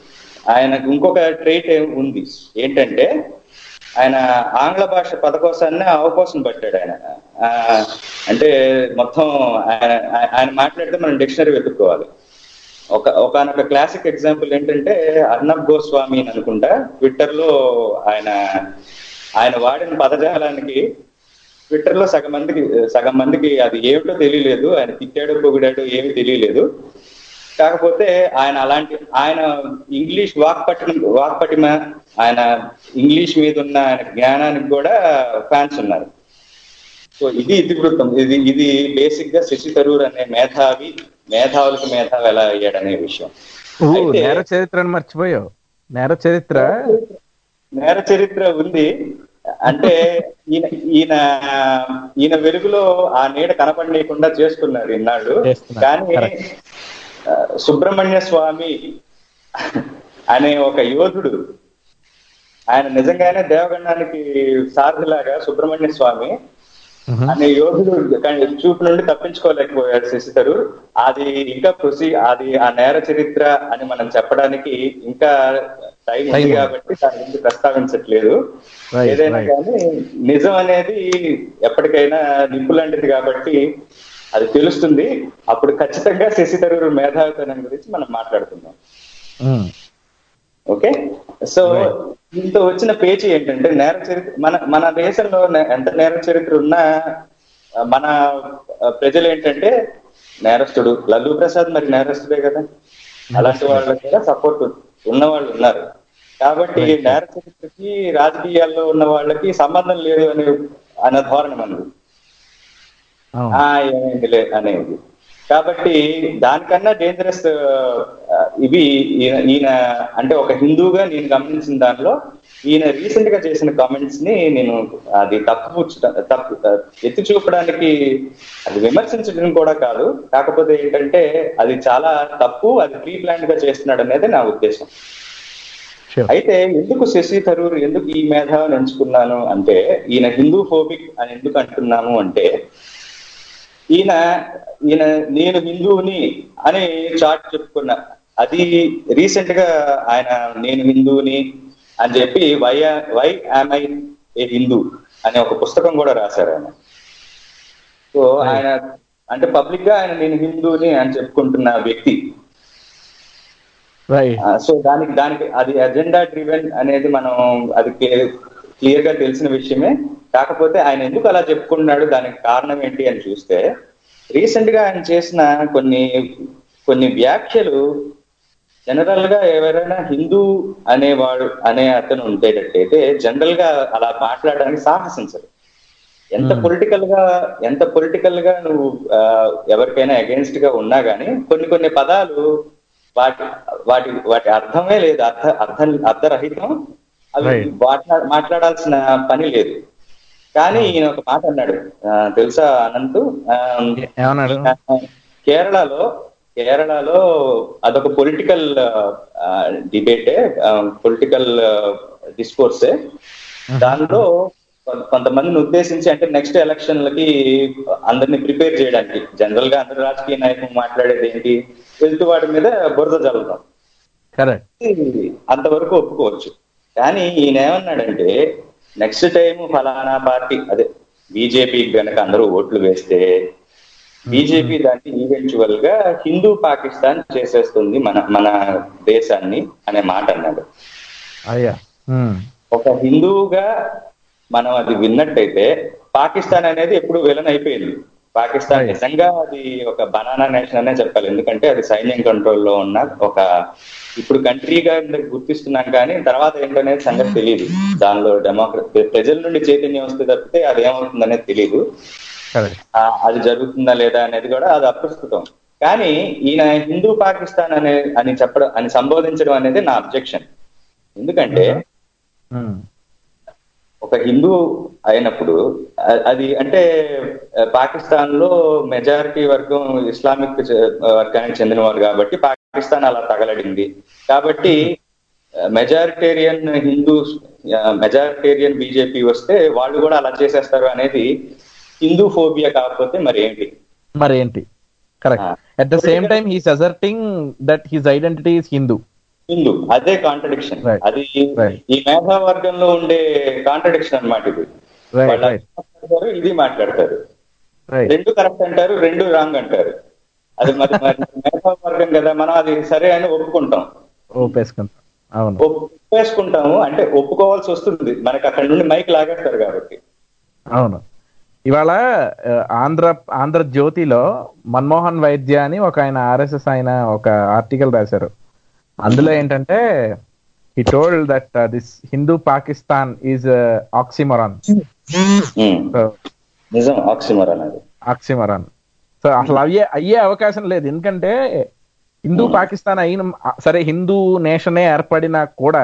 ఆయనకు ఇంకొక ట్రైట్ ఉంది ఏంటంటే ఆయన ఆంగ్ల భాష పదకోశాన్ని అవకోసం పట్టాడు ఆయన ఆ, అంటే మొత్తం ఆయన ఆయన మాట్లాడితే మనం డిక్షనరీ వెతుక్కోవాలి ఒక ఒకనొక క్లాసిక్ ఎగ్జాంపుల్ ఏంటంటే అర్నబ్ గోస్వామి అని అనుకుంటా ట్విట్టర్ లో ఆయన ఆయన వాడిన పదజాలానికి ట్విట్టర్ లో సగం మందికి సగం మందికి అది ఏమిటో తెలియలేదు ఆయన తిట్టాడు పొగిడాడు ఏమీ తెలియలేదు కాకపోతే ఆయన అలాంటి ఆయన ఇంగ్లీష్ వాక్పటి వాక్పటిమ ఆయన ఇంగ్లీష్ మీద ఉన్న ఆయన జ్ఞానానికి కూడా ఫ్యాన్స్ ఉన్నారు సో ఇది ఇతివృత్తం ఇది ఇది బేసిక్ గా శశి తరూర్ అనే మేధావి మేధావులకు మేధావి ఎలా అయ్యాడనే విషయం ఓ, అయితే- నేర చరిత్రను మర్చిపోయావు నేర చరిత్ర నేర చరిత్ర ఉంది అంటే ఈయన ఈయన ఈయన వెలుగులో ఆ నీడ కనపడనీయకుండా చేసుకున్నారు ఇన్నాళ్ళు చేస్తున్నారు. కానీ Correct. ఆ, సుబ్రహ్మణ్య స్వామి అనే ఒక యోధుడు ఆయన నిజంగానే దేవగణానికి సారథిలాగా సుబ్రహ్మణ్య స్వామి అనే యోధుడు కానీ చూపు నుండి తప్పించుకోలేకపోయాడు శశి తరూర్ అది ఇంకా ప్రొసీ అది ఆ నేర చరిత్ర అని మనం చెప్పడానికి ఇంకా టైం ఉంది Time ఉంది. కాబట్టి దాని గురించి ప్రస్తావించట్లేదు Right, ఏదైనా right. కానీ నిజం అనేది ఎప్పటికైనా నిప్పు లాంటిది కాబట్టి అది తెలుస్తుంది అప్పుడు ఖచ్చితంగా శశి తరూర్ మేధావితనం గురించి మనం మాట్లాడుకుందాం ఉమ్, ఓకే సో Right. దీంతో వచ్చిన పేచీ ఏంటంటే నేర చరిత్ర మన మన దేశంలో నే- ఎంత నేర చరిత్ర ఉన్నా ఆ, మన ఆ, ప్రజలు ఏంటంటే నేరస్తుడు లల్లు ప్రసాద్ మరి నేరస్తుడే కదా అలాంటి వాళ్ళకి కూడా సపోర్ట్ ఉన్న వాళ్ళు ఉన్నారు కాబట్టి Right. నేర చరిత్రకి రాజకీయాల్లో ఉన్న వాళ్ళకి సంబంధం లేదు అనే అనే ధోరణి మనది అవును. ఆ ఏమైందిలే అనేది కాబట్టి దానికన్నా డేంజరస్ ఇవి ఈయన ఈయన అంటే ఒక హిందూగా నేను గమనించిన దానిలో ఈయన రీసెంట్ గా చేసిన కామెంట్స్ ని నేను అది తప్పు తప్పు ఎత్తి చూపడానికి అది విమర్శించడం కూడా కాదు కాకపోతే ఏంటంటే అది చాలా తప్పు అది ప్రీ ప్లాన్ గా చేస్తున్నాడు అనేది నా ఉద్దేశం Sure. అయితే ఎందుకు శశి థరూర్ ఎందుకు ఈ మేధావిని ఎంచుకున్నాను అంటే ఈయన హిందూ ఫోబిక్ అని ఎందుకు అంటున్నాము అంటే ఈయన ఈయన నేను హిందువుని అని చాట్ చెప్పుకున్నా అది రీసెంట్ గా ఆయన నేను హిందువుని అని చెప్పి why why am I a Hindu అనే ఒక పుస్తకం కూడా రాశారు ఆయన సో ఆయన అంటే పబ్లిక్ గా ఆయన నేను హిందువుని అని చెప్పుకుంటున్న వ్యక్తి రైట్ ఆ, సో దానికి దానికి అది అజెండా డ్రివెన్ అనేది మనం అది క్లియర్ గా తెలిసిన విషయమే కాకపోతే ఆయన ఎందుకు అలా చెప్పుకుంటున్నాడు దానికి కారణం ఏంటి అని చూస్తే రీసెంట్ గా ఆయన చేసిన కొన్ని కొన్ని వ్యాఖ్యలు జనరల్ గా ఎవరైనా హిందూ అనేవాడు అనే అతను ఉండేటట్టయితే జనరల్ గా అలా మాట్లాడడానికి సాహసించరు ఎంత పొలిటికల్ గా ఎంత పొలిటికల్ గా నువ్వు ఆ, ఎవరికైనా అగేన్స్ట్ గా ఉన్నా గానీ కొన్ని కొన్ని పదాలు వాటి వాటి వాటి అర్థమే లేదు అర్థ అర్థం అర్థరహితం అవి Right. మాట్లా- మాట్లాడాల్సిన పని లేదు కానీ ఈయన ఒక మాట అన్నాడు ఆ, తెలుసా అనంతు ఆ, ఏమన్నాడు కేరళలో కేరళలో అదొక పొలిటికల్ డిబేటే పొలిటికల్ డిస్కోర్సే దానిలో కొ- కొంతమందిని ఉద్దేశించి అంటే నెక్స్ట్ ఎలక్షన్లకి అందరిని ప్రిపేర్ చేయడానికి జనరల్ గా అందరు రాజకీయ నాయకులు మాట్లాడేది ఏంటి వెళ్తూ వాటి మీద బురద జల్లడం కరెక్ట్ ఇది అంతవరకు ఒప్పుకోవచ్చు కానీ ఈయన ఏమన్నాడంటే నెక్స్ట్ టైం ఫలానా పార్టీ అదే బీజేపీ గనక అందరూ ఓట్లు వేస్తే బీజేపీ దాన్ని ఈవెంచువల్ గా హిందూ పాకిస్తాన్ చేసేస్తుంది మన మన దేశాన్ని అనే మాట అన్నాడు అయ్యా ఉమ్, ఒక హిందువుగా మనం అది విన్నట్టయితే పాకిస్తాన్ అనేది ఎప్పుడు విలన్ అయిపోయింది పాకిస్తాన్ Right. నిజంగా అది ఒక బనానా నేషన్ అనే చెప్పాలి ఎందుకంటే అది సైన్యం కంట్రోల్లో ఉన్న ఒక ఇప్పుడు కంట్రీగా గుర్తిస్తున్నాం కానీ తర్వాత ఏంటనేది సంగతి తెలియదు దానిలో డెమోక్రసీ ప్రజల నుండి చైతన్యం వస్తే తప్పితే అది ఏమవుతుందనేది తెలియదు కరెక్ట్ ఆ, అది జరుగుతుందా లేదా అనేది కూడా అది అప్రస్తుతం కానీ ఈయన హిందూ పాకిస్తాన్ అనే అని చెప్పడం అని సంబోధించడం అనేది నా అబ్జెక్షన్ ఎందుకంటే ఉమ్, ఒక హిందూ అయినప్పుడు అ- అది అంటే ఆ, పాకిస్తాన్ లో మెజారిటీ వర్గం ఇస్లామిక్ చ- వర్గానికి చెందిన వారు కాబట్టి పాకిస్తాన్ అలా తగలడింది కాబట్టి మెజారిటేరియన్ హిందూ మెజారిటేరియన్ బీజేపీ వస్తే వాళ్ళు కూడా అలా చేసేస్తారు అనేది హిందూ ఫోబియా కాకపోతే మరి ఏంటి మరి ఏంటి correct Ah. At the same time he's asserting that his identity is Hindu Hindu అదే కాంట్రడిక్షన్ Right. అది Right. ఈ మేధావర్గంలో ఉండే కాంట్రడిక్షన్ అన్నమాట ఇది రైట్ వాళ్ళు రైట్ మాట్లాడతారు, ఇది మాట్లాడతారు రైట్ రెండు కరెక్ట్ అంటారు రెండు రాంగ్ అంటారు అది మరి మరి మేధావర్గం కదా మనం అది సరే అని ఒప్పుకుంటాం ఓపేసుకుంటాం అవును ఒప్పేసుకుంటాము అంటే ఒప్పుకోవాల్సి వస్తుంది మనకి అక్కడ నుండి మైక్ లాగేస్తారు కాబట్టి అవును ఇవాళ ఆ, ఆంధ్ర ఆంధ్ర జ్యోతిలో మన్మోహన్ వైద్య అని ఒక ఆయన ఆర్ఎస్ఎస్ ఆయన ఒక ఆర్టికల్ రాశారు అందులో ఏంటంటే he told that this Hindu Pakistan is oxymoron um. నిజం ఆక్సిమర్ అది ఆక్సిమరాన్ సో అసలు అయ్యే అయ్యే అవకాశం లేదు ఎందుకంటే హిందూ పాకిస్తాన్ అయిన సరే హిందూ నేషనే ఏర్పడినా కూడా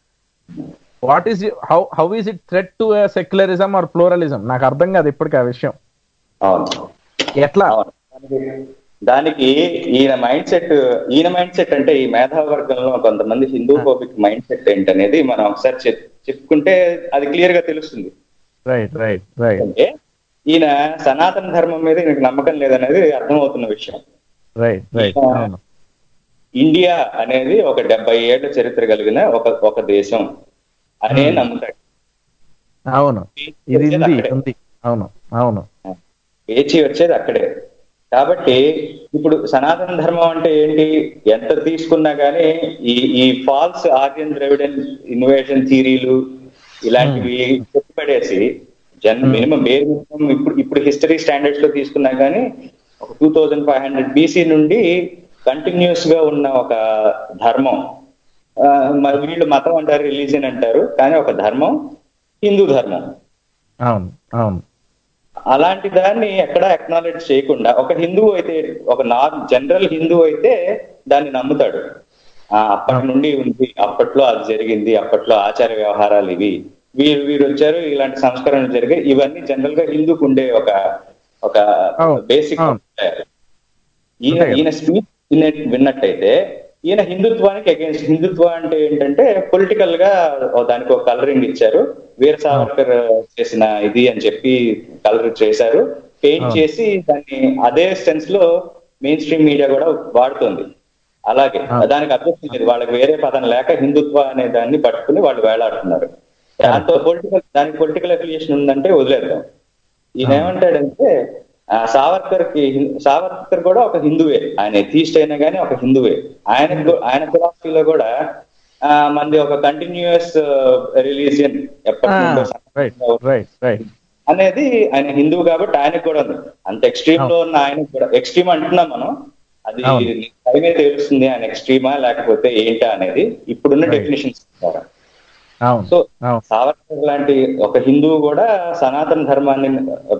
what is how how is it threat to secularism or pluralism నాకు అర్థం కాదు ఇప్పటికి ఆ విషయం అవును ఎట్లా అవును. దానికి- దానికి ఈయన మైండ్ సెట్ ఈయన మైండ్ సెట్ అంటే ఈ మేధావర్గంలో కొంతమంది హిందూ ఫోబిక్ మైండ్ సెట్ ఏంటనేది మనం ఒకసారి చెప్- చెప్పుకుంటే అది క్లియర్ గా తెలుస్తుంది రైట్ రైట్ రైట్ అంటే ఈయన సనాతన ధర్మం మీద ఈయనకు నమ్మకం లేదనేది అర్థమవుతున్న విషయం రైట్ రైట్ అవును ఇండియా అనేది ఒక డెబ్బై ఏళ్ల చరిత్ర కలిగిన ఒక ఒక దేశం అనే నమ్ముతాడు అవును ఇది ఉంది ఉంది అవును అవును పేచి వచ్చేది అక్కడే కాబట్టి ఇప్పుడు సనాతన ధర్మం అంటే ఏంటి ఎంత తీసుకున్నా గానీ ఈ ఈ ఫాల్స్ ఆర్యన్ ద్రవిడన్ ఇన్నోవేషన్ థీరీలు ఇలాంటివి చెప్పబడేసి జన్ మినిమం బేర్ మినిమం ఇప్పుడు ఇప్పుడు హిస్టరీ స్టాండర్డ్స్ లో తీసుకున్నా గానీ ఒక two thousand five hundred BC నుండి కంటిన్యూస్ గా ఉన్న ఒక ధర్మం ఆ, మరి వీళ్ళు మతం అంటారు రిలీజియన్ అంటారు కానీ ఒక ధర్మం హిందూ ధర్మం అవును అవును అలాంటి దాన్ని ఎక్కడా అక్నాలెడ్జ్ చేయకుండా ఒక హిందువు అయితే ఒక నార్ జనరల్ హిందువు అయితే దాన్ని నమ్ముతాడు ఆ, అప్పటి నుండి ఉంది అప్పట్లో అది జరిగింది అప్పట్లో ఆచార వ్యవహారాలు ఇవి వీరు వీరు వచ్చారు ఇలాంటి సంస్కరణలు జరిగాయి ఇవన్నీ జనరల్ గా హిందూకు ఉండే ఒక ఒక అవును, బేసిక్ అవును. ఈయన అంతే కదా. ఈయన స్పీచ్ విన్నట్టయితే ఈయన హిందుత్వానికి అగేన్స్ట్ హిందుత్వ అంటే ఏంటంటే పొలిటికల్ గా ఓ దానికి ఒక కలరింగ్ ఇచ్చారు వీర సావర్కర్ చేసిన ఇది అని చెప్పి కలర్ చేశారు పెయింట్ అవును. చేసి దాన్ని అదే సెన్స్ లో మెయిన్ స్ట్రీమ్ మీడియా కూడా వాడుతుంది అలాగే అవును. దానికి అభ్యర్థం లేదు వాళ్ళకి వేరే పదం లేక హిందుత్వ అనే దాన్ని పట్టుకుని వాళ్ళు వేలాడుతున్నారు దాంతో పొలిటికల్ దానికి పొలిటికల్ అఫిలియేషన్ ఉందంటే వదిలేద్దాం ఈయన ఏమంటాడంటే ఆ, సావర్కర్ కి హిం- సావర్కర్ కూడా ఒక హిందువే ఆయన ఎథీస్ట్ అయినా కానీ ఒక హిందువే ఆయన ఆయన ఫిలాసఫీలో కూడా ఆ, మనది ఒక కంటిన్యూస్ రిలీజియన్ ఎప్పటి నుండో రైట్ రైట్ రైట్ అనేది ఆయన హిందువు కాబట్టి ఆయనకు కూడా ఉంది అంత ఎక్స్ట్రీమ్ లో ఉన్న ఆయనకు కూడా ఎక్స్ట్రీమ్ అంటున్నాం మనం అది అవును. టైమే తెలుస్తుంది ఆయన ఎక్స్ట్రీమా లేకపోతే ఏంటా అనేది ఇప్పుడున్న Right. డెఫినేషన్స్ అవును సో అవును సావర్కర్ లాంటి ఒక హిందువు కూడా సనాతన ధర్మాన్ని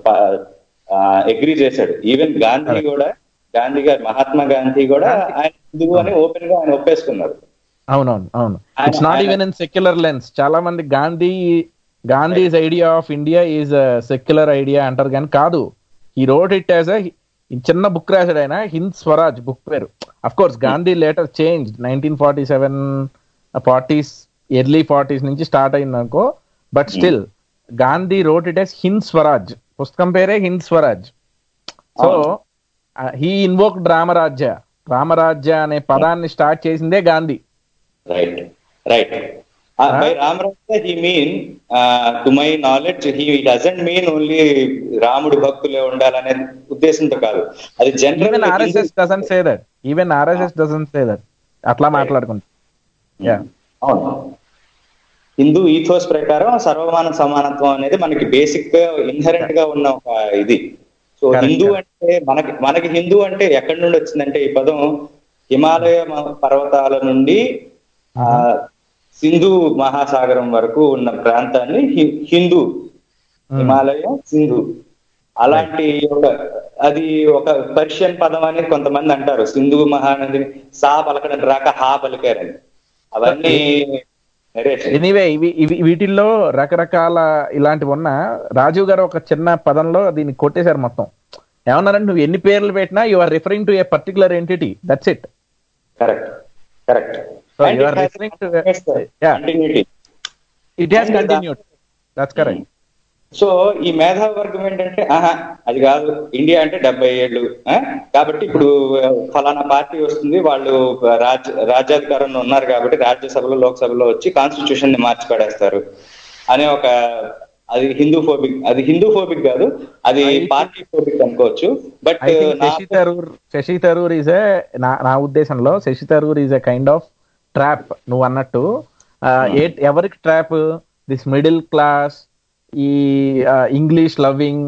అగ్రి చేశాడు ఈవెన్ గాంధీ Correct. కూడా గాంధీ గారు మహాత్మా గాంధీ కూడా ఆయన హిందువు అని ఓపెన్ గా ఆయన ఒప్పేసుకున్నారు అవునవును అవును ఆయన- ఇట్స్ నాట్ ఆయన- ఈవెన్ ఇన్ సెక్యులర్ లెన్స్ చాలా మంది Gandhi Gandhi's idea of India is secular idea అంటారు కానీ కాదు ఈ రోడ్ ఇట్ యాజ్ చిన్న బుక్ రాశాడు ఆయన హింద్ స్వరాజ్ బుక్ పేరు of course Gandhi later change nineteen forty seven forties early forties నుంచి స్టార్ట్ అయింది అనుకో but still Gandhi wrote it as Hind Swaraj పుస్తకం పేరే Hind Swaraj so he invoke Ramrajya Ramrajya అనే పదాన్ని స్టార్ట్ చేసిందే Gandhi right right by Ramraj he mean to my knowledge he doesn't mean only రాముడి భక్తులే ఉండాలనే ఉద్దేశంతో కాదు అది even general RSS doesn't say that even RSS doesn't say that అట్లా మాట్లాడుకుంటా యా అవును హిందూ ఈథోస్ ప్రకారం సర్వమాన సమానత్వం అనేది మనకి బేసిక్ గా ఇన్హరెంట్ గా ఉన్న ఒక ఇది సో Correct, హిందూ correct. అంటే మనకి మనకి హిందూ అంటే ఎక్కడి నుండి వచ్చిందంటే ఈ పదం హిమాలయ మ- పర్వతాల నుండి ఆ సింధు మహాసాగరం వరకు ఉన్న ప్రాంతాన్ని హి- హిందూ హిమాలయం సింధు అలాంటి ఒక అది ఒక పర్షియన్ పదం అని కొంతమంది అంటారు సింధు మహానదిని సా పలకడం రాక హా పలికారని అవన్నీ narration. ఎనీవే ఇవి ఇవి వీటిల్లో రకరకాల ఇలాంటివి ఉన్న రాజీవ్ గారు ఒక చిన్న పదంలో దీన్ని కొట్టేశారు మొత్తం ఏమన్నారంటే నువ్వు ఎన్ని పేర్లు పెట్టినా you are referring to a particular entity that's it correct correct So you are referring to- Yeah. Continuity it has continued that's correct so ఈ మేధావి వర్గం ఏంటంటే ఆహా అది కాదు ఇండియా అంటే డెబ్బై ఏళ్ళు ఆ? కాబట్టి ఇప్పుడు ఫలానా పార్టీ వస్తుంది వాళ్ళు రాజ్య రాజ్యాధికారంలో ఉన్నారు కాబట్టి రాజ్యసభలో లోక్సభలో వచ్చి కాన్స్టిట్యూషన్ ని మార్చి పడేస్తారు అనే ఒక అది హిందూ ఫోబిక్ అది హిందూ ఫోబిక్ కాదు అది పార్టీ ఫోబిక్ అనుకోవచ్చు but I think Shashi Tharoor Shashi Tharoor is a నా నా ఉద్దేశంలో Shashi Tharoor is a kind of trap నువ్వు అన్నట్టు ఆ, ఏ ఎవరికి ట్రాప్ దిస్ మిడిల్ క్లాస్ ఈ English loving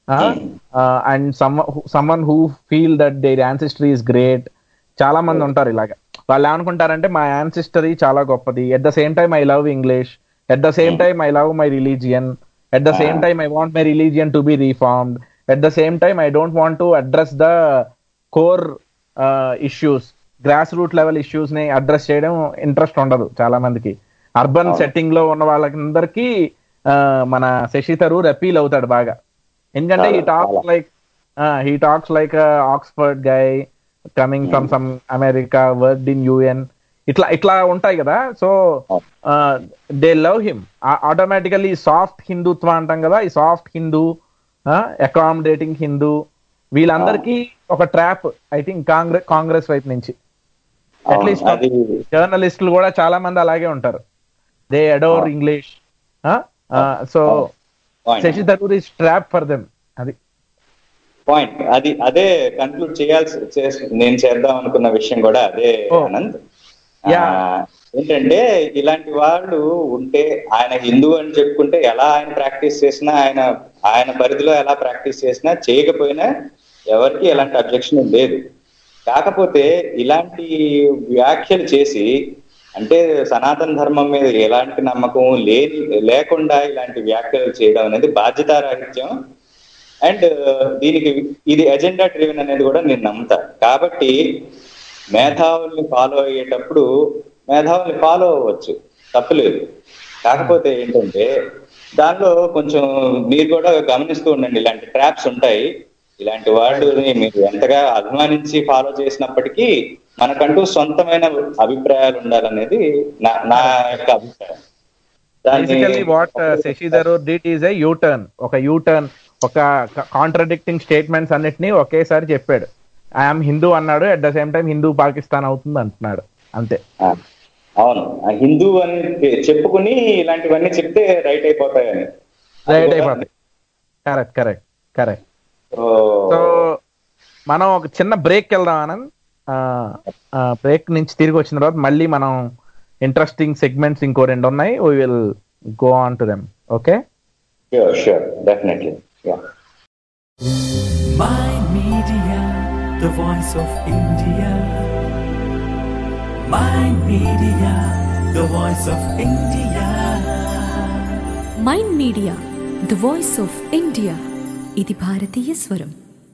and some some men who feel that their ancestry is great చాలా మంది ఉంటారు ఇలాగా వాళ్ళు ఏమనుకుంటారంటే మా యాన్సిస్టరీ చాలా గొప్పది at the same time I love English at the same time I love my religion at the same time I want my religion to be reformed at the same time I don't want to address the core issues grass root level issues ని address చేయడం interest ఉండదు చాలా మందికి urban setting లో ఉన్న వాళ్ళందరికీ ఆ, మన శశి థరూర్ అపీల్ అవుతాడు బాగా ఎందుకంటే ఈ talks like he talks like Oxford guy coming from some America work in UN ఇట్లా ఇట్లా ఉంటాయి కదా so they love him automatically soft Hindutva అంటాం కదా ఈ సాఫ్ట్ హిందూ అకామిడేటింగ్ హిందూ వీళ్ళందరికీ ఒక trap I think Congress Congress వైపు నుంచి అట్లీస్ట్ అది జర్నలిస్టులు కూడా చాలా మంది అలాగే ఉంటారు they adore English so Point. Shashi Tharoor is trap for them అది పాయింట్ అది అదే కన్క్లూడ్ చేయాల్సి చేస్- నేను చేద్దాం అనుకున్న విషయం కూడా అదే Oh. ఆనంద్ Yeah. ఆ, ఏంటంటే ఇలాంటి వాళ్ళు ఉంటే ఆయన హిందూ అని చెప్పుకుంటే ఎలా ఆయన ప్రాక్టీస్ చేసినా ఆయన ఆయన పరిధిలో ఎలా ప్రాక్టీస్ చేసినా చేయకపోయినా ఎవరికి ఎలాంటి అబ్జెక్షన్ లేదు కాకపోతే ఇలాంటి వ్యాఖ్యలు చేసి అంటే సనాతన ధర్మం మీద ఎలాంటి నమ్మకం లేని లేకుండా ఇలాంటి వ్యాఖ్యలు చేయడం అనేది బాధ్యతారాహిత్యం అండ్ దీనికి ఇది ఎజెండా డ్రివెన్ అనేది కూడా నేను నమ్ముతా కాబట్టి మేధావుల్ని ఫాలో అయ్యేటప్పుడు మేధావుల్ని ఫాలో అవ్వచ్చు తప్పులేదు కాకపోతే ఏంటంటే దానిలో కొంచెం మీరు కూడా గమనిస్తూ ఉండండి ఇలాంటి ట్రాప్స్ ఉంటాయి ఇలాంటి వాళ్ళని మీరు ఎంతగా అభిమానించి ఫాలో చేసినప్పటికీ మనకంటూ సొంతమైన అభిప్రాయాలు ఉండాలనేది నా నా యొక్క అభిప్రాయం basically what Shashi Tharoor did is a U turn ఒక యూ టర్న్ ఒక కాంట్రడిక్టింగ్ స్టేట్మెంట్స్ అన్నిటిని ఒకేసారి చెప్పాడు ఐఎమ్ హిందూ అన్నాడు at the same time Hindu Pakistan అవుతుంది అంటున్నాడు అంతే ఆ, అవును ఆ హిందూ అని చెప్పుకుని ఇలాంటివన్నీ చెప్తే రైట్ అయిపోతాయని రైట్ అయిపోతుంది కరెక్ట్ కరెక్ట్ కరెక్ట్ సో మనం ఒక చిన్న బ్రేక్ వెళ్దాం ఆనంద్ బ్రేక్ నుంచి తిరిగి వచ్చిన తర్వాత మళ్ళీ మనం ఇంట్రెస్టింగ్ సెగ్మెంట్స్ ఇంకో రెండు ఉన్నాయి we will go on to them okay sure sure definitely yeah My Media, the voice of India. My Media, the voice of India. Mind media the voice of India ఇది భారతీయ స్వరం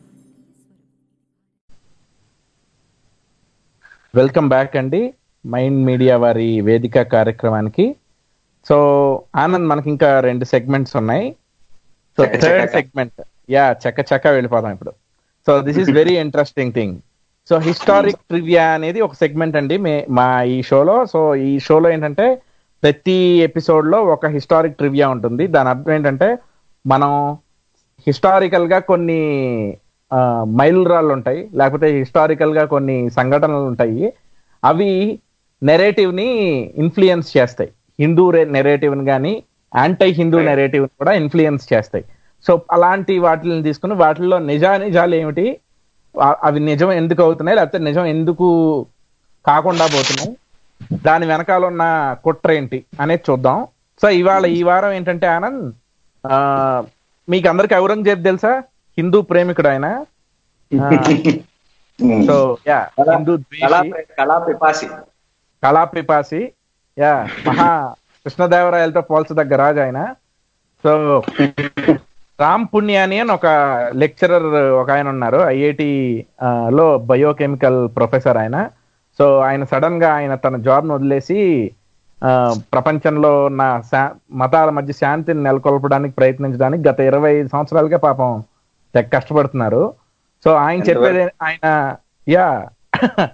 welcome back అండి mind media వారి వేదిక కార్యక్రమానికి so Anand మనకి ఇంకా రెండు సెగ్మెంట్స్ ఉన్నాయి సో చక థర్డ్ చకగా. సెగ్మెంట్ యా చక్క చక్క వెళ్ళిపోదాం ఇప్పుడు so this is very interesting thing so historic trivia అనేది ఒక సెగ్మెంట్ అండి మే మా ఈ షోలో సో ఈ షోలో ఏంటంటే ప్రతి ఎపిసోడ్ లో ఒక హిస్టారిక్ ట్రివియా ఉంటుంది దాని అర్థం ఏంటంటే మనం హిస్టారికల్ గా కొన్ని ఆ, మైలురాళ్ళు ఉంటాయి లేకపోతే హిస్టారికల్ గా కొన్ని సంఘటనలు ఉంటాయి అవి నెరేటివ్ ని ఇన్ఫ్లుయెన్స్ చేస్తాయి హిందూ నెరేటివ్ ని కానీ యాంటై హిందూ నెరేటివ్ కూడా ఇన్ఫ్లుయెన్స్ చేస్తాయి సో అలాంటి వాటిని తీసుకుని వాటిల్లో నిజా నిజాలు ఏమిటి ఆ- అవి నిజం ఎందుకు అవుతున్నాయి లేకపోతే నిజం ఎందుకు కాకుండా పోతున్నాయి దాని వెనకాల ఉన్న కుట్ర ఏంటి అనేది చూద్దాం సో ఇవాళ ఈ వారం ఏంటంటే ఆనంద్ ఆ, మీకు అందరికి ఔరంగజేబ్ తెలుసా హిందూ ప్రేమికుడు ఆయన సో యా హిందూ ద్వేషి కళా పిపాసి కళా పిపాసి యా మహా కృష్ణదేవరాయలతో పోల్చదగ్గ రాజు ఆయన సో రామ్ పుణ్యాని అని ఒక లెక్చరర్ ఒక ఆయన ఉన్నారు ఐఐటి లో బయోకెమికల్ ప్రొఫెసర్ ఆయన సో ఆయన సడన్ గా ఆయన తన జాబ్ ను వదిలేసి ఆ, ప్రపంచంలో ఉన్న శా- మతాల మధ్య శాంతిని నెలకొల్పడానికి ప్రయత్నించడానికి గత ఇరవై ఐదు సంవత్సరాలుగా పాపం తెగ కష్టపడుతున్నారు సో ఆయన చెప్పేది ఆయన యా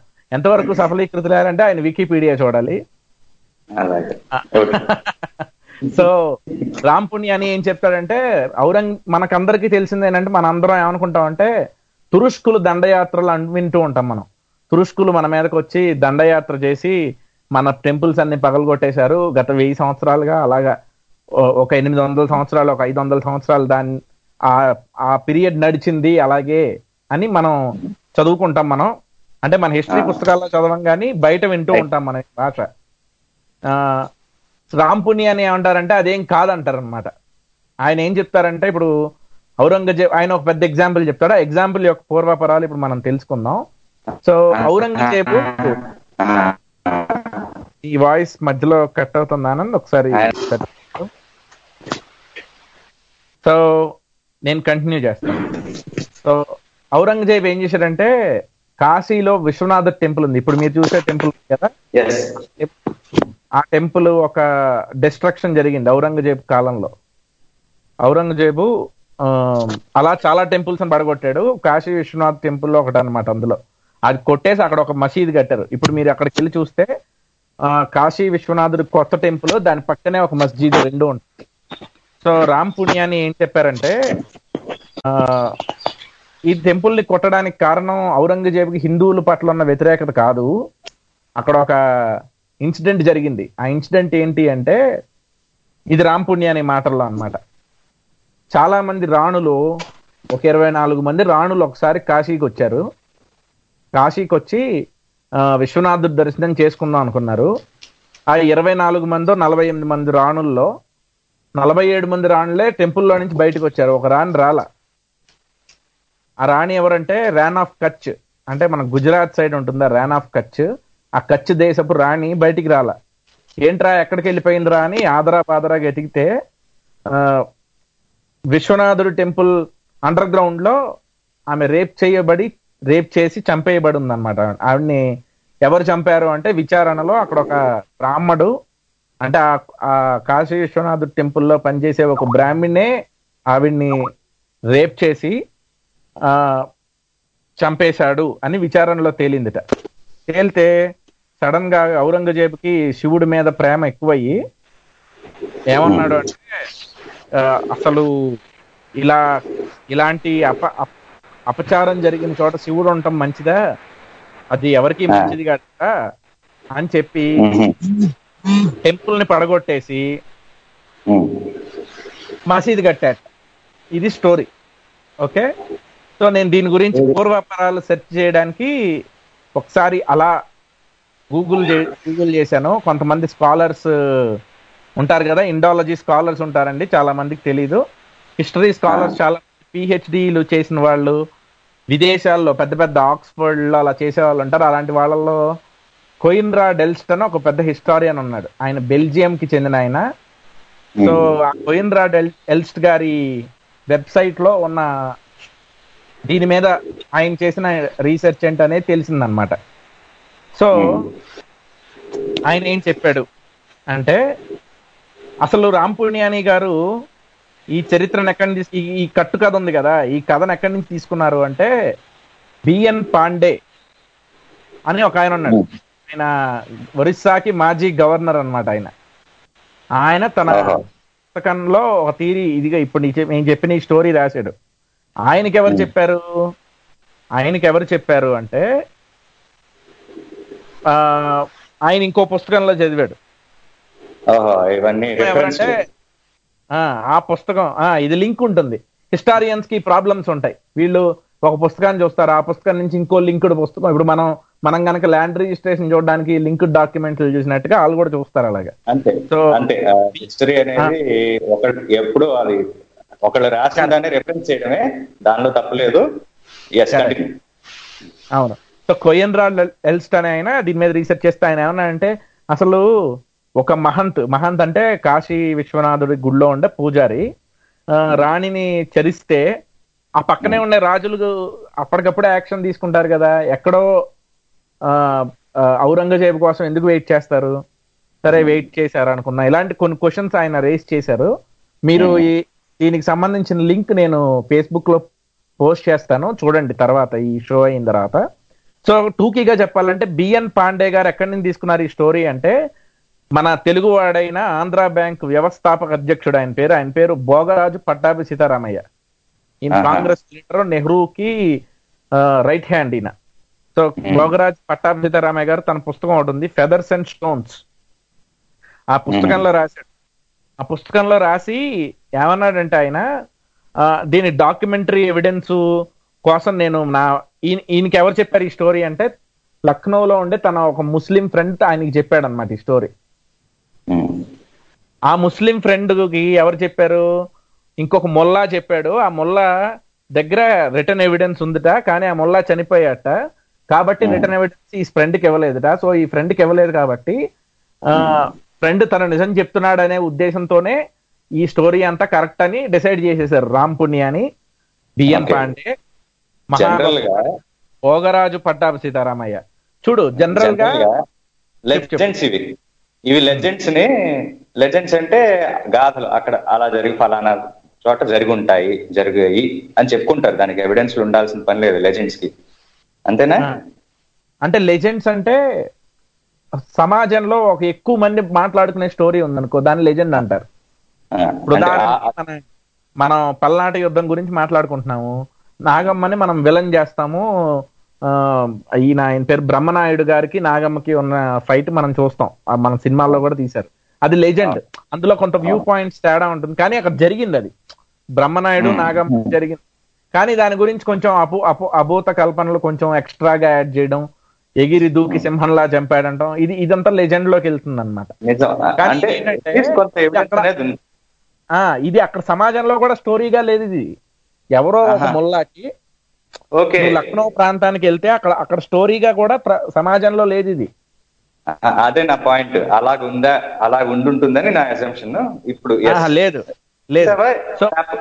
ఎంతవరకు సఫలీకృతులేరంటే ఆయన వికీపీడియా చూడాలి అలాగే సో రాంపుణ్య అని ఏం చెప్తాడంటే ఔరంగ్ మనకందరికీ తెలిసింది ఏంటంటే మన అందరం ఏమనుకుంటామంటే తురుష్కులు దండయాత్రలు అని వింటూ ఉంటాం మనం తురుష్కులు మన మీదకి వచ్చి దండయాత్ర చేసి మన టెంపుల్స్ అన్ని పగలగొట్టేశారు గత వెయ్యి సంవత్సరాలుగా అలాగా ఓ- ఒక ఎనిమిది వందల సంవత్సరాలు ఒక ఐదు వందల సంవత్సరాలు దాన్ని ఆ ఆ పీరియడ్ నడిచింది అలాగే అని మనం చదువుకుంటాం మనం అంటే మన హిస్టరీ పుస్తకాల్లో చదవం కానీ బయట వింటూ ఉంటాం మన ఈ భాష ఆ రాంపుని అని ఏమంటారంటే అదేం కాదంటారు అనమాట ఆయన ఏం చెప్తారంటే ఇప్పుడు ఔరంగజేబ్ ఆయన ఒక పెద్ద ఎగ్జాంపుల్ చెప్తాడు ఆ ఎగ్జాంపుల్ యొక్క పూర్వపరాలు ఇప్పుడు మనం తెలుసుకుందాం సో ఔరంగజేబు ఈ వాయిస్ మధ్యలో కట్ అవుతుందా అని ఒకసారి సో నేను కంటిన్యూ చేస్తాను సో ఔరంగజేబ్ ఏం చేశాడంటే కాశీలో విశ్వనాథ టెంపుల్ ఉంది ఇప్పుడు మీరు చూసే టెంపుల్ కదా ఎస్ ఆ టెంపుల్ ఒక డిస్ట్రక్షన్ జరిగింది ఔరంగజేబు కాలంలో ఔరంగజేబు ఆ, అలా చాలా టెంపుల్స్ పడగొట్టాడు కాశీ విశ్వనాథ్ టెంపుల్ ఒకటి అనమాట అందులో అది కొట్టేసి అక్కడ ఒక మసీద్ కట్టారు ఇప్పుడు మీరు అక్కడికి వెళ్ళి చూస్తే ఆ, కాశీ విశ్వనాథుడు కొత్త టెంపుల్ దాని పక్కనే ఒక మస్జిద్ రెండు ఉంటాయి సో రామ్ పుణ్యాని ఏం చెప్పారంటే ఆ ఈ టెంపుల్ ని కొట్టడానికి కారణం ఔరంగజేబుకి హిందువుల పట్ల ఉన్న వ్యతిరేకత కాదు అక్కడ ఒక ఇన్సిడెంట్ జరిగింది ఆ ఇన్సిడెంట్ ఏంటి అంటే ఇది రామ్ పుణ్య అనే మాటల్లో అన్నమాట చాలా మంది రాణులు ఒక ఇరవై నాలుగు మంది రాణులు ఒకసారి కాశీకి వచ్చారు కాశీకి వచ్చి ఆ, విశ్వనాథుడి దర్శనం చేసుకుందాం అనుకున్నారు ఆ ఇరవై నాలుగు మందో నలభై ఎనిమిది మంది రాణుల్లో నలభై ఏడు మంది రాణులే టెంపుల్లో నుంచి బయటకు వచ్చారు ఒక రాణి రాల ఆ రాణి ఎవరంటే ర్యాన్ ఆఫ్ కచ్ అంటే మన గుజరాత్ సైడ్ ఉంటుందా ర్యాన్ ఆఫ్ కచ్ ఆ కచ్ దేశపు రాణి బయటికి రాల ఏంట్రా ఎక్కడికి వెళ్ళిపోయిందిరా అని ఆదరా పాదరా వెతికితే ఆ, విశ్వనాథుడు టెంపుల్ అండర్ గ్రౌండ్ లో ఆమె రేప్ చేయబడి రేప్ చేసి చంపేయబడి ఉందన్నమాట ఆవిడ్ని ఎవరు చంపారు అంటే విచారణలో అక్కడ ఒక బ్రాహ్మడు అంటే ఆ- ఆ కాశీ విశ్వనాథుడు టెంపుల్లో పనిచేసే ఒక బ్రాహ్మణే ఆవిడ్ని రేప్ చేసి ఆ చంపేశాడు అని విచారణలో తేలిందిట తేలితే సడన్ గా ఔరంగజేబుకి శివుడి మీద ప్రేమ ఎక్కువయ్యి ఏమన్నాడు అంటే ఆ, అసలు ఇలా ఇలాంటి అప అప- అపచారం జరిగిన చోట శివుడు ఉండటం మంచిదా అది ఎవరికి మంచిది కాదా అని చెప్పి టెంపుల్ ని పడగొట్టేసి మసీద్ కట్టాడు ఇది స్టోరీ ఓకే సో నేను దీని గురించి పూర్వాపరాలు సెర్చ్ చేయడానికి ఒకసారి అలా గూగుల్ గూగుల్ చేశాను కొంతమంది స్కాలర్స్ ఉంటారు కదా ఇండాలజీ స్కాలర్స్ ఉంటారండి చాలా మందికి తెలీదు హిస్టరీ స్కాలర్స్ చాలా పిహెచ్డీలు చేసిన వాళ్ళు విదేశాల్లో పెద్ద పెద్ద ఆక్స్ఫర్డ్ లో అలా చేసే వాళ్ళు ఉంటారు అలాంటి వాళ్ళలో కొయిన్రా డెల్స్ట్ అని ఒక పెద్ద హిస్టారియన్ ఉన్నాడు ఆయన బెల్జియం కి చెందిన ఆయన సో ఆ కొయిన్రా డెల్ ఎల్స్ట్ గారి వెబ్సైట్ లో ఉన్న దీని మీద ఆయన చేసిన రీసెర్చ్ ఏంటనేది తెలిసిందనమాట సో ఆయన ఏం చెప్పాడు అంటే అసలు రాంపుణ్యాని గారు ఈ చరిత్రను ఎక్కడి నుంచి ఈ- ఈ కట్టు కథ ఉంది కదా ఈ కథను ఎక్కడి నుంచి తీసుకున్నారు అంటే బిఎన్ పాండే అని ఒక ఆయన ఉన్నాడు ఆయన ఒరిస్సాకి మాజీ గవర్నర్ అన్నమాట ఆయన ఆయన తన పుస్తకంలో ఒక థీరీ ఇదిగా ఇప్పుడు నీ చెప్- నేను చెప్పిన ఈ స్టోరీ రాశాడు ఆయనకి ఎవరు చెప్పారు ఆయనకి ఎవరు చెప్పారు అంటే ఆ ఆయన ఇంకో పుస్తకంలో చదివాడు ఓహో ఇవన్నీ రిఫరెన్స్ ఎవరంటే ఆ, ఆ పుస్తకం ఆ ఇది లింక్ ఉంటుంది హిస్టారియన్స్ కి ప్రాబ్లమ్స్ ఉంటాయి వీళ్ళు ఒక పుస్తకాన్ని చూస్తారు ఆ పుస్తకం నుంచి ఇంకో లింక్డ్ పుస్తకం ఇప్పుడు మనం మనం గనక ల్యాండ్ రిజిస్ట్రేషన్ చూడడానికి లింక్డ్ డాక్యుమెంట్లు చూసినట్టుగా వాళ్ళు కూడా చూస్తారు అలాగా అంతే సో అంతే హిస్టరీ అనేది ఒకళ్ళు ఎప్పుడు అది ఒకళ్ళు రాసిన దాన్ని రిఫరెన్స్ చేయడమే దానిలో తప్పలేదు ఎస్ కంటిన్యూ అవును సో కొయన్రాల్ ఎల్స్ట్ అనే ఆయన దీని మీద రీసెర్చ్ చేస్తే ఆయన ఏమన్నా అంటే అసలు ఒక మహంత్ మహంత్ అంటే కాశీ విశ్వనాథుడి గుడిలో ఉండే పూజారి ఆ, రాణిని చరిస్తే ఆ పక్కనే ఉండే రాజులు అప్పటికప్పుడే యాక్షన్ తీసుకుంటారు కదా ఎక్కడో ఆ, ఆ, ఔరంగజేబు కోసం ఎందుకు వెయిట్ చేస్తారు సరే వెయిట్ చేశారు అనుకున్నా ఇలాంటి కొన్ని క్వశ్చన్స్ ఆయన రేస్ చేశారు మీరు ఈ దీనికి సంబంధించిన లింక్ నేను ఫేస్బుక్ లో పోస్ట్ చేస్తాను చూడండి తర్వాత ఈ షో అయిన తర్వాత సో టూకీగా చెప్పాలంటే బిఎన్ పాండే గారు ఎక్కడి నుంచి తీసుకున్నారు ఈ స్టోరీ అంటే మన తెలుగువాడైన ఆంధ్ర బ్యాంక్ వ్యవస్థాపక అధ్యక్షుడు ఆయన పేరు ఆయన పేరు భోగరాజు పట్టాభి సీతారామయ్య ఈయన ఆహా. కాంగ్రెస్ లీడర్ నెహ్రూకి రైట్ హ్యాండ్ ఈయన సో భోగరాజ్ పట్టాభి సీతారామయ్య గారు తన పుస్తకం ఒకటి ఉంది ఫెదర్స్ అండ్ స్టోన్స్ ఆ పుస్తకంలో రాశాడు ఆ పుస్తకంలో రాసి ఏమన్నాడంటే ఆయన ఆ, దీని డాక్యుమెంటరీ ఎవిడెన్స్ కోసం నేను నా ఈయన ఈయనకి ఎవరు చెప్పారు ఈ స్టోరీ అంటే లక్నోలో ఉండే తన ఒక ముస్లిం ఫ్రెండ్ ఆయనకి చెప్పాడు అనమాట ఈ స్టోరీ ఉమ్. ఆ ముస్లిం ఫ్రెండ్ కి ఎవరు చెప్పారు ఇంకొక మొల్లా చెప్పాడు ఆ మొల్లా దగ్గర రిటర్న్ ఎవిడెన్స్ ఉందిట కానీ ఆ మొల్లా చనిపోయాట కాబట్టి రిటర్న్ ఎవిడెన్స్ ఈ ఫ్రెండ్ కి ఇవ్వలేదుట సో ఈ ఫ్రెండ్ కి ఇవ్వలేదు కాబట్టి ఆ ఫ్రెండ్ తన నిజం చెప్తున్నాడు అనే ఉద్దేశంతోనే ఈ స్టోరీ అంతా కరెక్ట్ అని డిసైడ్ చేసేసారు Ram Puniyani BM Okay. Pande general గా భోగరాజు పట్టాభి సీతారామయ్య చూడు జనరల్ గా లెజెండ్స్ ఇవి ఇవి లెజెండ్స్ ని లెజెండ్స్ అంటే గాథలు అక్కడ అలా జరిగి ఫలానా చోట జరిగి ఉంటాయి జరిగాయి అని చెప్పుకుంటారు దానికి ఎవిడెన్స్ ఉండాల్సిన పని లేదు లెజెండ్స్ కి అంతేనా ఆ. అంటే లెజెండ్స్ అంటే సమాజంలో ఒక ఎక్కువ మంది మాట్లాడుకునే స్టోరీ ఉందనుకో దాన్ని లెజెండ్ అంటారు ఆ, ఇప్పుడు అంటే ఉదాహరణకి ఆ- మన- మనం పల్నాటి యుద్ధం గురించి మాట్లాడుకుంటున్నాము నాగమ్మని మనం విలన్ చేస్తాము ఆ, ఈయన ఆయన పేరు బ్రహ్మనాయుడు గారికి నాగమ్మకి ఉన్న ఫైట్ మనం చూస్తాం ఆ మన సినిమాల్లో కూడా తీశారు అది లెజెండ్ అందులో కొంత వ్యూ పాయింట్స్ తేడా ఉంటుంది కానీ అక్కడ జరిగింది అది బ్రహ్మనాయుడు నాగమ్మ జరిగింది కానీ దాని గురించి కొంచెం అపు అపు అభూత కల్పనలు కొంచెం ఎక్స్ట్రాగా యాడ్ చేయడం ఎగిరి దూకి సింహంలా చంపాడంటాం ఇది ఇదంతా లెజెండ్ లోకి వెళ్తుంది అనమాట నిజం కానీ అంటే ఏంటంటే at least కొంత ఎవిడెన్స్ అక్కడ- అనేది ఉంది ఆ ఇది అక్కడ సమాజంలో కూడా స్టోరీగా లేదు ఇది ఎవరో ఒక ఆహా. ముల్లాకి ఓకే నువ్వు లక్నో ప్రాంతానికి వెళ్తే అక్కడ అక్కడ స్టోరీగా కూడా ప్ర- సమాజంలో లేదు ఇది ఆ- అదే నా పాయింట్ అలాగ ఉందా అలా ఉండుంటుందని నా అసంప్షన్ ఇప్పుడు yes. ఆహా, లేదు లేదు చూసావా? So Trap.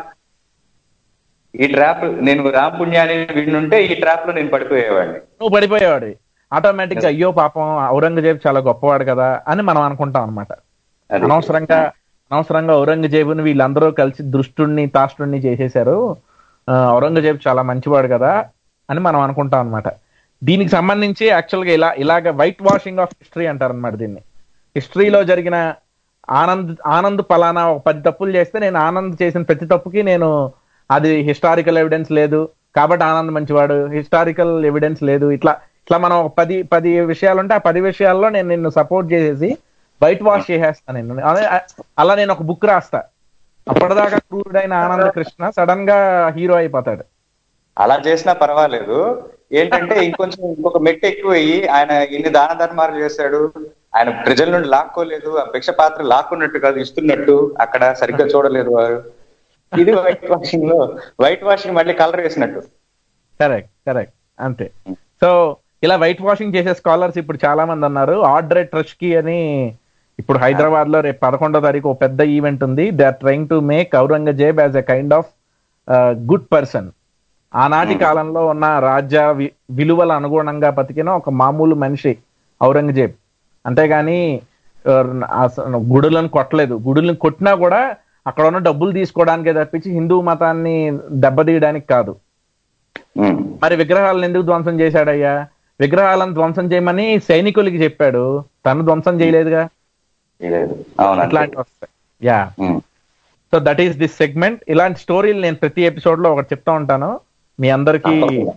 ఈ ట్రాప్ నేను రామ్ పుణ్యాన్ని వింటుంటే ఈ ట్రాప్ లో నేను పడిపోయేవాడిని నువ్వు పడిపోయేవాడు ఆటోమేటిక్ గా అయ్యో పాపం ఔరంగజేబు చాలా గొప్పవాడు కదా అని మనం అనుకుంటాం అనమాట అది. అనవసరంగా అనవసరంగా ఔరంగజేబుని వీళ్ళందరూ కలిసి దృష్టుణ్ణి తాష్టుణ్ణి చేసేశారు ఆ, ఔరంగజేబు చాలా మంచివాడు కదా అని మనం అనుకుంటాం అనమాట దీనికి సంబంధించి యాక్చువల్ గా ఇలా ఇలాగ వైట్ వాషింగ్ ఆఫ్ హిస్టరీ అంటారు అనమాట దీన్ని హిస్టరీలో జరిగిన ఆనంద్ ఆనంద్ పలానా ఒక పది తప్పులు చేస్తే నేను ఆనంద్ చేసిన ప్రతి తప్పుకి నేను అది హిస్టారికల్ ఎవిడెన్స్ లేదు కాబట్టి ఆనంద్ మంచివాడు హిస్టారికల్ ఎవిడెన్స్ లేదు ఇట్లా ఇట్లా మనం ఒక పది పది విషయాలు ఉంటే ఆ పది విషయాల్లో నేను నిన్ను సపోర్ట్ చేసేసి వైట్ వాష్ చేసేస్తా నేను అదే- అలా నేను ఒక బుక్ రాస్తా అప్పటిదాకా క్రూరుడైన ఆనంద కృష్ణ సడన్ గా హీరో అయిపోతాడు అలా చేసినా పర్వాలేదు ఏంటంటే ఇంకొంచెం ఇంకొక మెట్టు ఎక్కువ అయ్యి ఆయన ఇన్ని దాన ధర్మాలు చేశాడు ఆయన ప్రజల నుండి లాక్కోలేదు ఆ భిక్ష పాత్ర లాక్కున్నట్టు కాదు ఇస్తున్నట్టు అక్కడ సరిగ్గా చూడలేదు వారు ఇది వైట్ వాషింగ్ లో వైట్ వాషింగ్ మళ్ళీ కలర్ వేసినట్టు కరెక్ట్ కరెక్ట్ అంతే సో ఇలా వైట్ వాషింగ్ చేసే స్కాలర్స్ ఇప్పుడు చాలా మంది అన్నారు ఆర్డర్ ట్రష్కి అని ఇప్పుడు హైదరాబాద్ లో రేపు పదకొండో తారీఖు ఒక పెద్ద ఈవెంట్ ఉంది they are trying to make Aurangzeb as a kind of good person ఆనాటి కాలంలో ఉన్న రాజ్య వి- విలువల అనుగుణంగా బతికిన ఒక మామూలు మనిషి ఔరంగజేబ్ అంతేగాని ఆ, అసలు గుడులను కొట్టలేదు గుడులను కొట్టినా కూడా అక్కడ ఉన్న డబ్బులు తీసుకోవడానికే తప్పించి హిందూ మతాన్ని దెబ్బతీయడానికి కాదు ఉమ్. మరి విగ్రహాలను ఎందుకు ధ్వంసం చేశాడయ్యా విగ్రహాలను ధ్వంసం చేయమని సైనికులకి చెప్పాడు తను ధ్వంసం చేయలేదుగా లేదు అవును అంతే. అట్లాంటివి వస్తాయి yeah um. So that is this segment ఇలాంటి స్టోరీలు నేను ప్రతి ఎపిసోడ్ లో ఒకటి చెప్తా ఉంటాను మీ అందరికి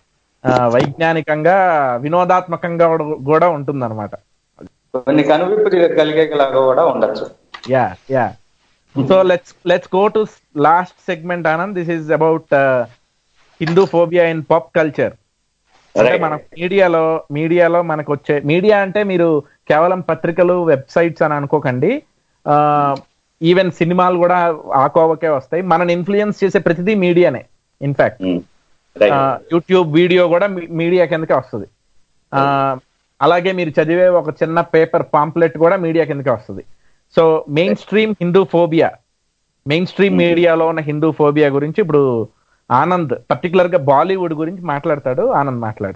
వైజ్ఞానికంగా వినోదాత్మకంగా కూడా ఉంటుంది అనమాట కొన్ని కనువిప్పు కలిగేలాగా కూడా ఉండొచ్చు yeah yeah so let's let's go to last segment Anand this is about Hindu phobia in pop culture అంటే Right. మన మీడియాలో మీడియాలో మనకు వచ్చే మీడియా అంటే మీరు కేవలం పత్రికలు వెబ్సైట్స్ అని అనుకోకండి ఈవెన్ సినిమాలు కూడా ఆ కోవకే వస్తాయి మనని ఇన్ఫ్లుయెన్స్ చేసే ప్రతిదీ మీడియానే in fact um. Right. YouTube video కూడా మీడియా కిందకే వస్తుంది ఆ, అలాగే మీరు చదివే ఒక చిన్న పేపర్ పాంప్లెట్ కూడా మీడియా కిందకే వస్తుంది so mainstream Hindu phobia mainstream మీడియాలో ఉన్న హిందూ ఫోబియా గురించి ఇప్పుడు ఆనంద్ పర్టికులర్ గా బాలీవుడ్ గురించి మాట్లాడతాడు ఆనంద్ మాట్లాడు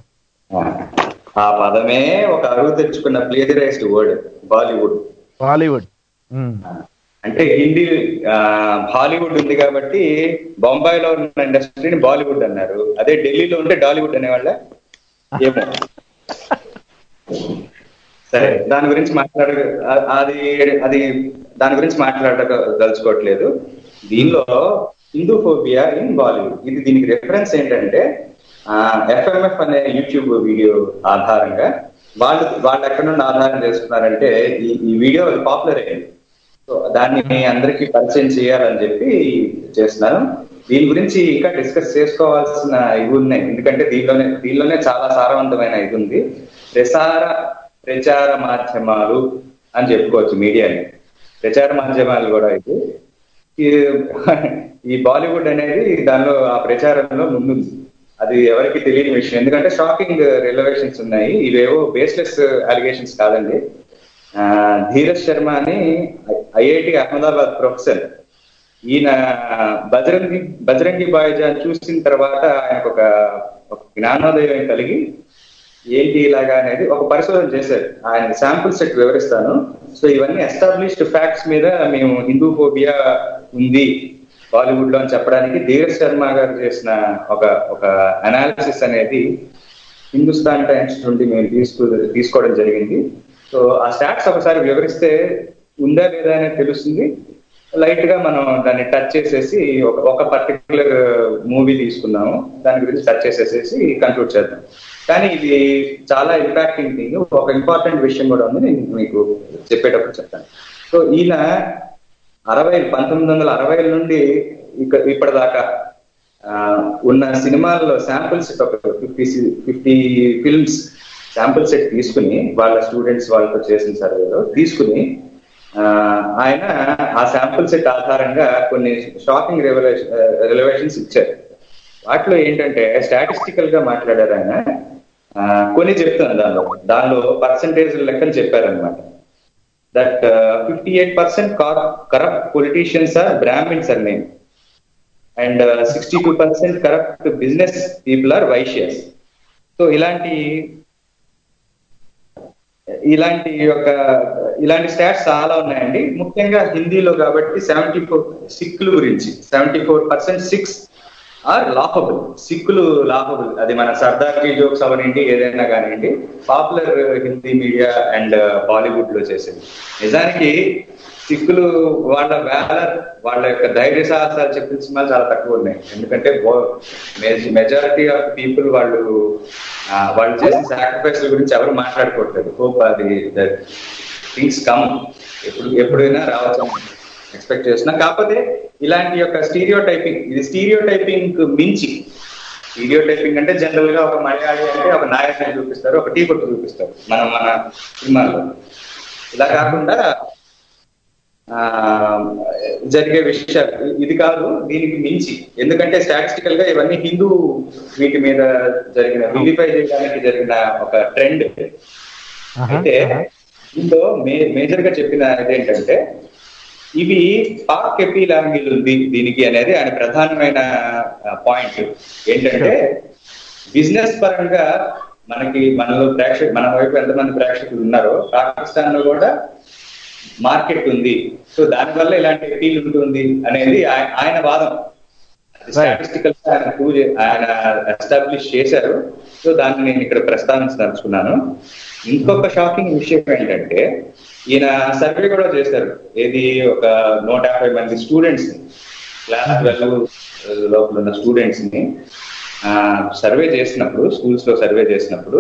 ఆ పదమే ఒక అరువు తెచ్చుకున్న ప్లేజరైజ్డ్ వర్డ్ బాలీవుడ్ బాలీవుడ్ అంటే హిందీ ఆ, హాలీవుడ్ ఉంది కాబట్టి బొంబాయిలో ఉన్న ఇండస్ట్రీని బాలీవుడ్ అన్నారు అదే ఢిల్లీలో ఉంటే డాలీవుడ్ అనేవాళ్ళ ఏమో సరే దాని గురించి మాట్లాడ అ- అది అది దాని గురించి మాట్లాడదలుచుకోవట్లేదు దీనిలో హిందూ ఫోబియా ఇన్ బాలీవుడ్ ఇది దీనికి రిఫరెన్స్ ఏంటంటే ఎఫ్ఎంఎఫ్ అనే యూట్యూబ్ వీడియో ఆధారంగా వాళ్ళు వాళ్ళు ఎక్కడ నుండి ఆధారం చేసుకున్నారంటే ఈ ఈ వీడియో పాపులర్ అయింది సో దాన్ని అందరికీ పరిచయం చేయాలని చెప్పి చేస్తున్నాను దీని గురించి ఇంకా డిస్కస్ చేసుకోవాల్సిన ఇవి ఉన్నాయి ఎందుకంటే దీనిలోనే దీనిలోనే చాలా సారవంతమైన ఇది ఉంది ప్రసార ప్రచార మాధ్యమాలు అని చెప్పుకోవచ్చు మీడియాని ప్రచార మాధ్యమాలు కూడా ఇది ఈ- ఈ బాలీవుడ్ అనేది దానిలో ఆ ప్రచారంలో ముందుంది అది ఎవరికి తెలియని విషయం ఎందుకంటే షాకింగ్ రిలవేషన్స్ ఉన్నాయి ఇవేవో బేస్లెస్ అలిగేషన్స్ కాదండి ఆ, ధీరజ్ శర్మ అని ఐఐటి అహ్మదాబాద్ ప్రొఫెసర్ ఈయన బజరంగి బజరంగి బాయ్జాన్ చూసిన తర్వాత ఆయనకు ఒక ఒక జ్ఞానోదయం కలిగి ఏంటి ఇలాగా అనేది ఒక పరిశోధన చేశారు ఆయన శాంపుల్ సెట్ వివరిస్తాను సో ఇవన్నీ ఎస్టాబ్లిష్డ్ ఫ్యాక్ట్స్ మీద మేము హిందూ ఫోబియా ఉంది బాలీవుడ్ లో అని చెప్పడానికి ధీరజ్ శర్మ గారు చేసిన ఒక ఒక అనాలిసిస్ అనేది హిందుస్థాన్ టైమ్స్ నుండి మేము తీసుకు తీసుకోవడం జరిగింది సో ఆ స్టాట్స్ ఒకసారి వివరిస్తే ఉందా లేదా అనేది తెలుస్తుంది లైట్ గా మనం దాన్ని టచ్ చేసేసి ఒక ఒక పర్టికులర్ మూవీ తీసుకున్నాము దాని గురించి టచ్ చేసేసేసి కంక్లూడ్ చేద్దాం కానీ ఇది చాలా ఇంపాక్టింగ్ థింగ్ ఒక ఇంపార్టెంట్ విషయం కూడా ఉంది నేను మీకు చెప్పేటప్పుడు చెప్తాను సో ఈయన అరవై పంతొమ్మిది వందల అరవై నుండి ఇక ఇప్పటిదాకా ఆ, ఉన్న సినిమాల్లో శాంపుల్ సెట్ ఒక fifty fifty films sample set తీసుకుని వాళ్ళ స్టూడెంట్స్ వాళ్ళతో చేసిన సర్వేలో తీసుకుని ఆ, ఆయన ఆ శాంపుల్ సెట్ ఆధారంగా కొన్ని షాకింగ్ రెవల్యూషన్ రిలవేషన్స్ ఇచ్చారు వాటిలో ఏంటంటే స్టాటిస్టికల్ గా మాట్లాడారు ఆయన ఆ, కొన్ని చెప్తాను దానిలో దానిలో పర్సంటేజ్ లెక్కలు చెప్పారనమాట that fifty eight percent corrupt politicians are brahmins are name and sixty two percent corrupt business people are Vaishyas so ఇలాంటి ఇలాంటి ఒక ఇలాంటి స్టాట్స్ చాలా ఉన్నాయండి ముఖ్యంగా హిందీలో కాబట్టి సెవెంటీ ఫోర్ సిక్కులు గురించి seventy four percent six are laughable సిక్కులు లాఫబుల్ అది మన సర్దార్జీ జోక్స్ అవనండి ఏదైనా కానివ్వండి popular Hindi media and Bollywood లో చేసేది నిజానికి సిక్కులు వాళ్ళ వేలర్ వాళ్ళ యొక్క ధైర్య సాహసాలు చెప్పిన సినిమాలు చాలా తక్కువ ఉన్నాయి ఎందుకంటే మెజారిటీ ఆఫ్ పీపుల్ వాళ్ళు ఆ, వాళ్ళు చేసిన సాక్రిఫైస్ గురించి ఎవరు మాట్లాడుకోవట్లేదు హోప్ అది థింగ్స్ కమ్ ఎప్పుడు ఎప్పుడైనా రావచ్చు ఎక్స్పెక్ట్ చేస్తున్నా కాకపోతే ఇలాంటి యొక్క స్టీరియో టైపింగ్ ఇది స్టీరియో టైపింగ్ మించి స్టీరియో టైపింగ్ అంటే జనరల్ గా ఒక మలయాళి అంటే ఒక నాయకుని చూపిస్తారు ఒక టీ కొట్టు చూపిస్తారు మనం మన సినిమాల్లో ఇలా కాకుండా ఆ జరిగే విషయాలు ఇది కాదు దీనికి మించి ఎందుకంటే స్టాటిస్టికల్ గా ఇవన్నీ హిందూ వీటి మీద జరిగిన విలిఫై చేయడానికి జరిగిన ఒక ట్రెండ్ అయితే దీంతో మేజర్ గా చెప్పిన ఇదేంటంటే ఇవి పాక్ ఎపీల్ యాంగిల్ ఉంది దీనికి అనేది ఆయన ప్రధానమైన పాయింట్ ఏంటంటే బిజినెస్ పరంగా మనకి మనలో ప్రేక్షకు మన వైపు ఎంతమంది ప్రేక్షకులు ఉన్నారో పాకిస్తాన్ లో కూడా మార్కెట్ ఉంది సో దానివల్ల ఇలాంటి ఎపీల్ ఉంటుంది అనేది ఆయ- ఆయన వాదం స్టాటిస్టికల్ ఆయన ప్రూవ్ చే- ఆయన ఎస్టాబ్లిష్ చేశారు సో దాన్ని నేను ఇక్కడ ప్రస్తావించదలుచుకున్నాను ఇంకొక షాకింగ్ విషయం ఏంటంటే ఈయన సర్వే కూడా చేశారు ఏది ఒక నూట యాభై మంది స్టూడెంట్స్ ని క్లాస్ ట్వెల్వ్ లోపల ఉన్న స్టూడెంట్స్ ని సర్వే చేసినప్పుడు స్కూల్స్ లో సర్వే చేసినప్పుడు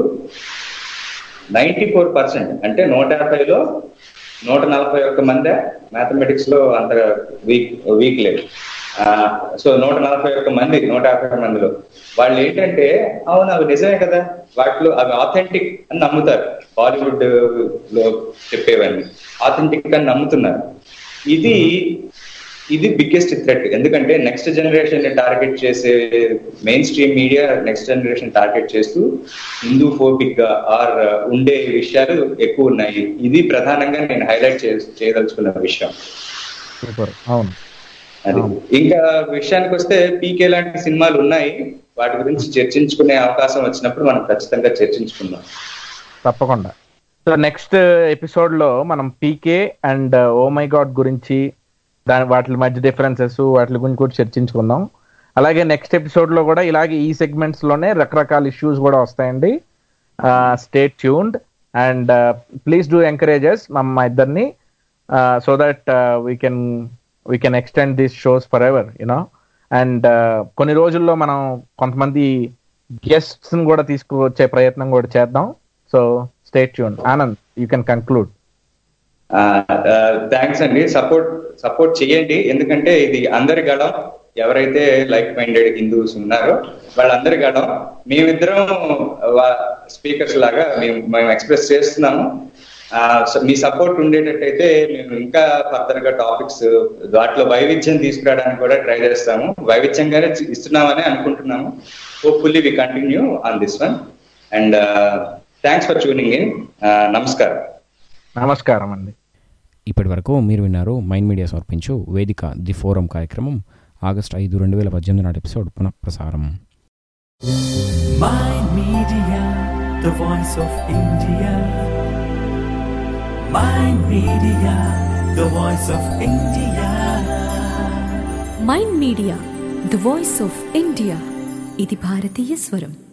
నైన్టీ ఫోర్ పర్సెంట్ అంటే నూట యాభైలో నూట నలభై ఒక్క మందే మ్యాథమెటిక్స్ లో అంత వీక్ వీక్ లేదు సో నూట నలభై ఒక్క మంది నూట యాభై మందిలో వాళ్ళు ఏంటంటే అవును అవి నిజమే కదా వాటిలో అవి ఆథెంటిక్ అని నమ్ముతారు బాలీవుడ్ లో చెప్పేవన్నీ ఆథెంటిక్ అని నమ్ముతున్నారు ఇది ఇది బిగ్గెస్ట్ థ్రెట్ ఎందుకంటే నెక్స్ట్ జనరేషన్ ని టార్గెట్ చేసే mainstream media next generation target చేస్తూ హిందూ ఫోబిక్ గా ఆర్ ఉండే విషయాలు ఎక్కువ ఉన్నాయి ఇది ప్రధానంగా నేను హైలైట్ చేయదలుచుకున్న విషయం సూపర్ అవును అది ఇంకా విషయానికి వస్తే పీకే లాంటి సినిమాలు ఉన్నాయి వాటి గురించి చర్చించుకునే అవకాశం వచ్చినప్పుడు మనం ఖచ్చితంగా చర్చించుకుందాం తప్పకుండా సో నెక్స్ట్ ఎపిసోడ్ లో మనం PK and oh my god గురించి దాని వాటి మధ్య డిఫరెన్సెస్ వాటి గురించి కూడా చర్చించుకుందాం అలాగే నెక్స్ట్ ఎపిసోడ్ లో కూడా ఇలాగే ఈ సెగ్మెంట్స్ లోనే రకరకాల ఇష్యూస్ కూడా వస్తాయండి stay tuned and please do encourages మా ఇద్దరిని so that we can we can extend these shows forever you know and కొన్ని రోజుల్లో మనం కొంతమంది గెస్ట్స్ కూడా తీసుకువచ్చే ప్రయత్నం కూడా చేద్దాం so stay tune Anand you can conclude thanks అండి సపోర్ట్ సపోర్ట్ చేయండి ఎందుకంటే ఇది అందరి గడం ఎవరైతే లైక్ మైండెడ్ హిందూస్ ఉన్నారో వాళ్ళందరి గడం మేమిద్దరం స్పీకర్స్ లాగా మేము మేము ఎక్స్ప్రెస్ చేస్తున్నాము ఆ, so మీ సపోర్ట్ ఉండేటట్టయితే మేము ఇంకా ఫర్దర్ గా టాపిక్స్ వాటిలో వైవిధ్యం తీసుకురావడానికి కూడా ట్రై చేస్తాము వైవిధ్యంగానే ఇస్తున్నామని అనుకుంటున్నాము hopefully we continue on this one and thanks for tuning in నమస్కారం నమస్కారం అండి ఇప్పటి వరకు మీరు విన్నారు మైండ్ మీడియా సమర్పించు వేదిక ది ఫోరం కార్యక్రమం ఆగస్టు ఐదు రెండు వేల పద్దెనిమిది నాటి ఎపిసోడ్ పునఃప్రసారం Mind Media, the voice of India. Mind Media, the voice of India. Mind media the voice of India ఇది భారతీయ స్వరం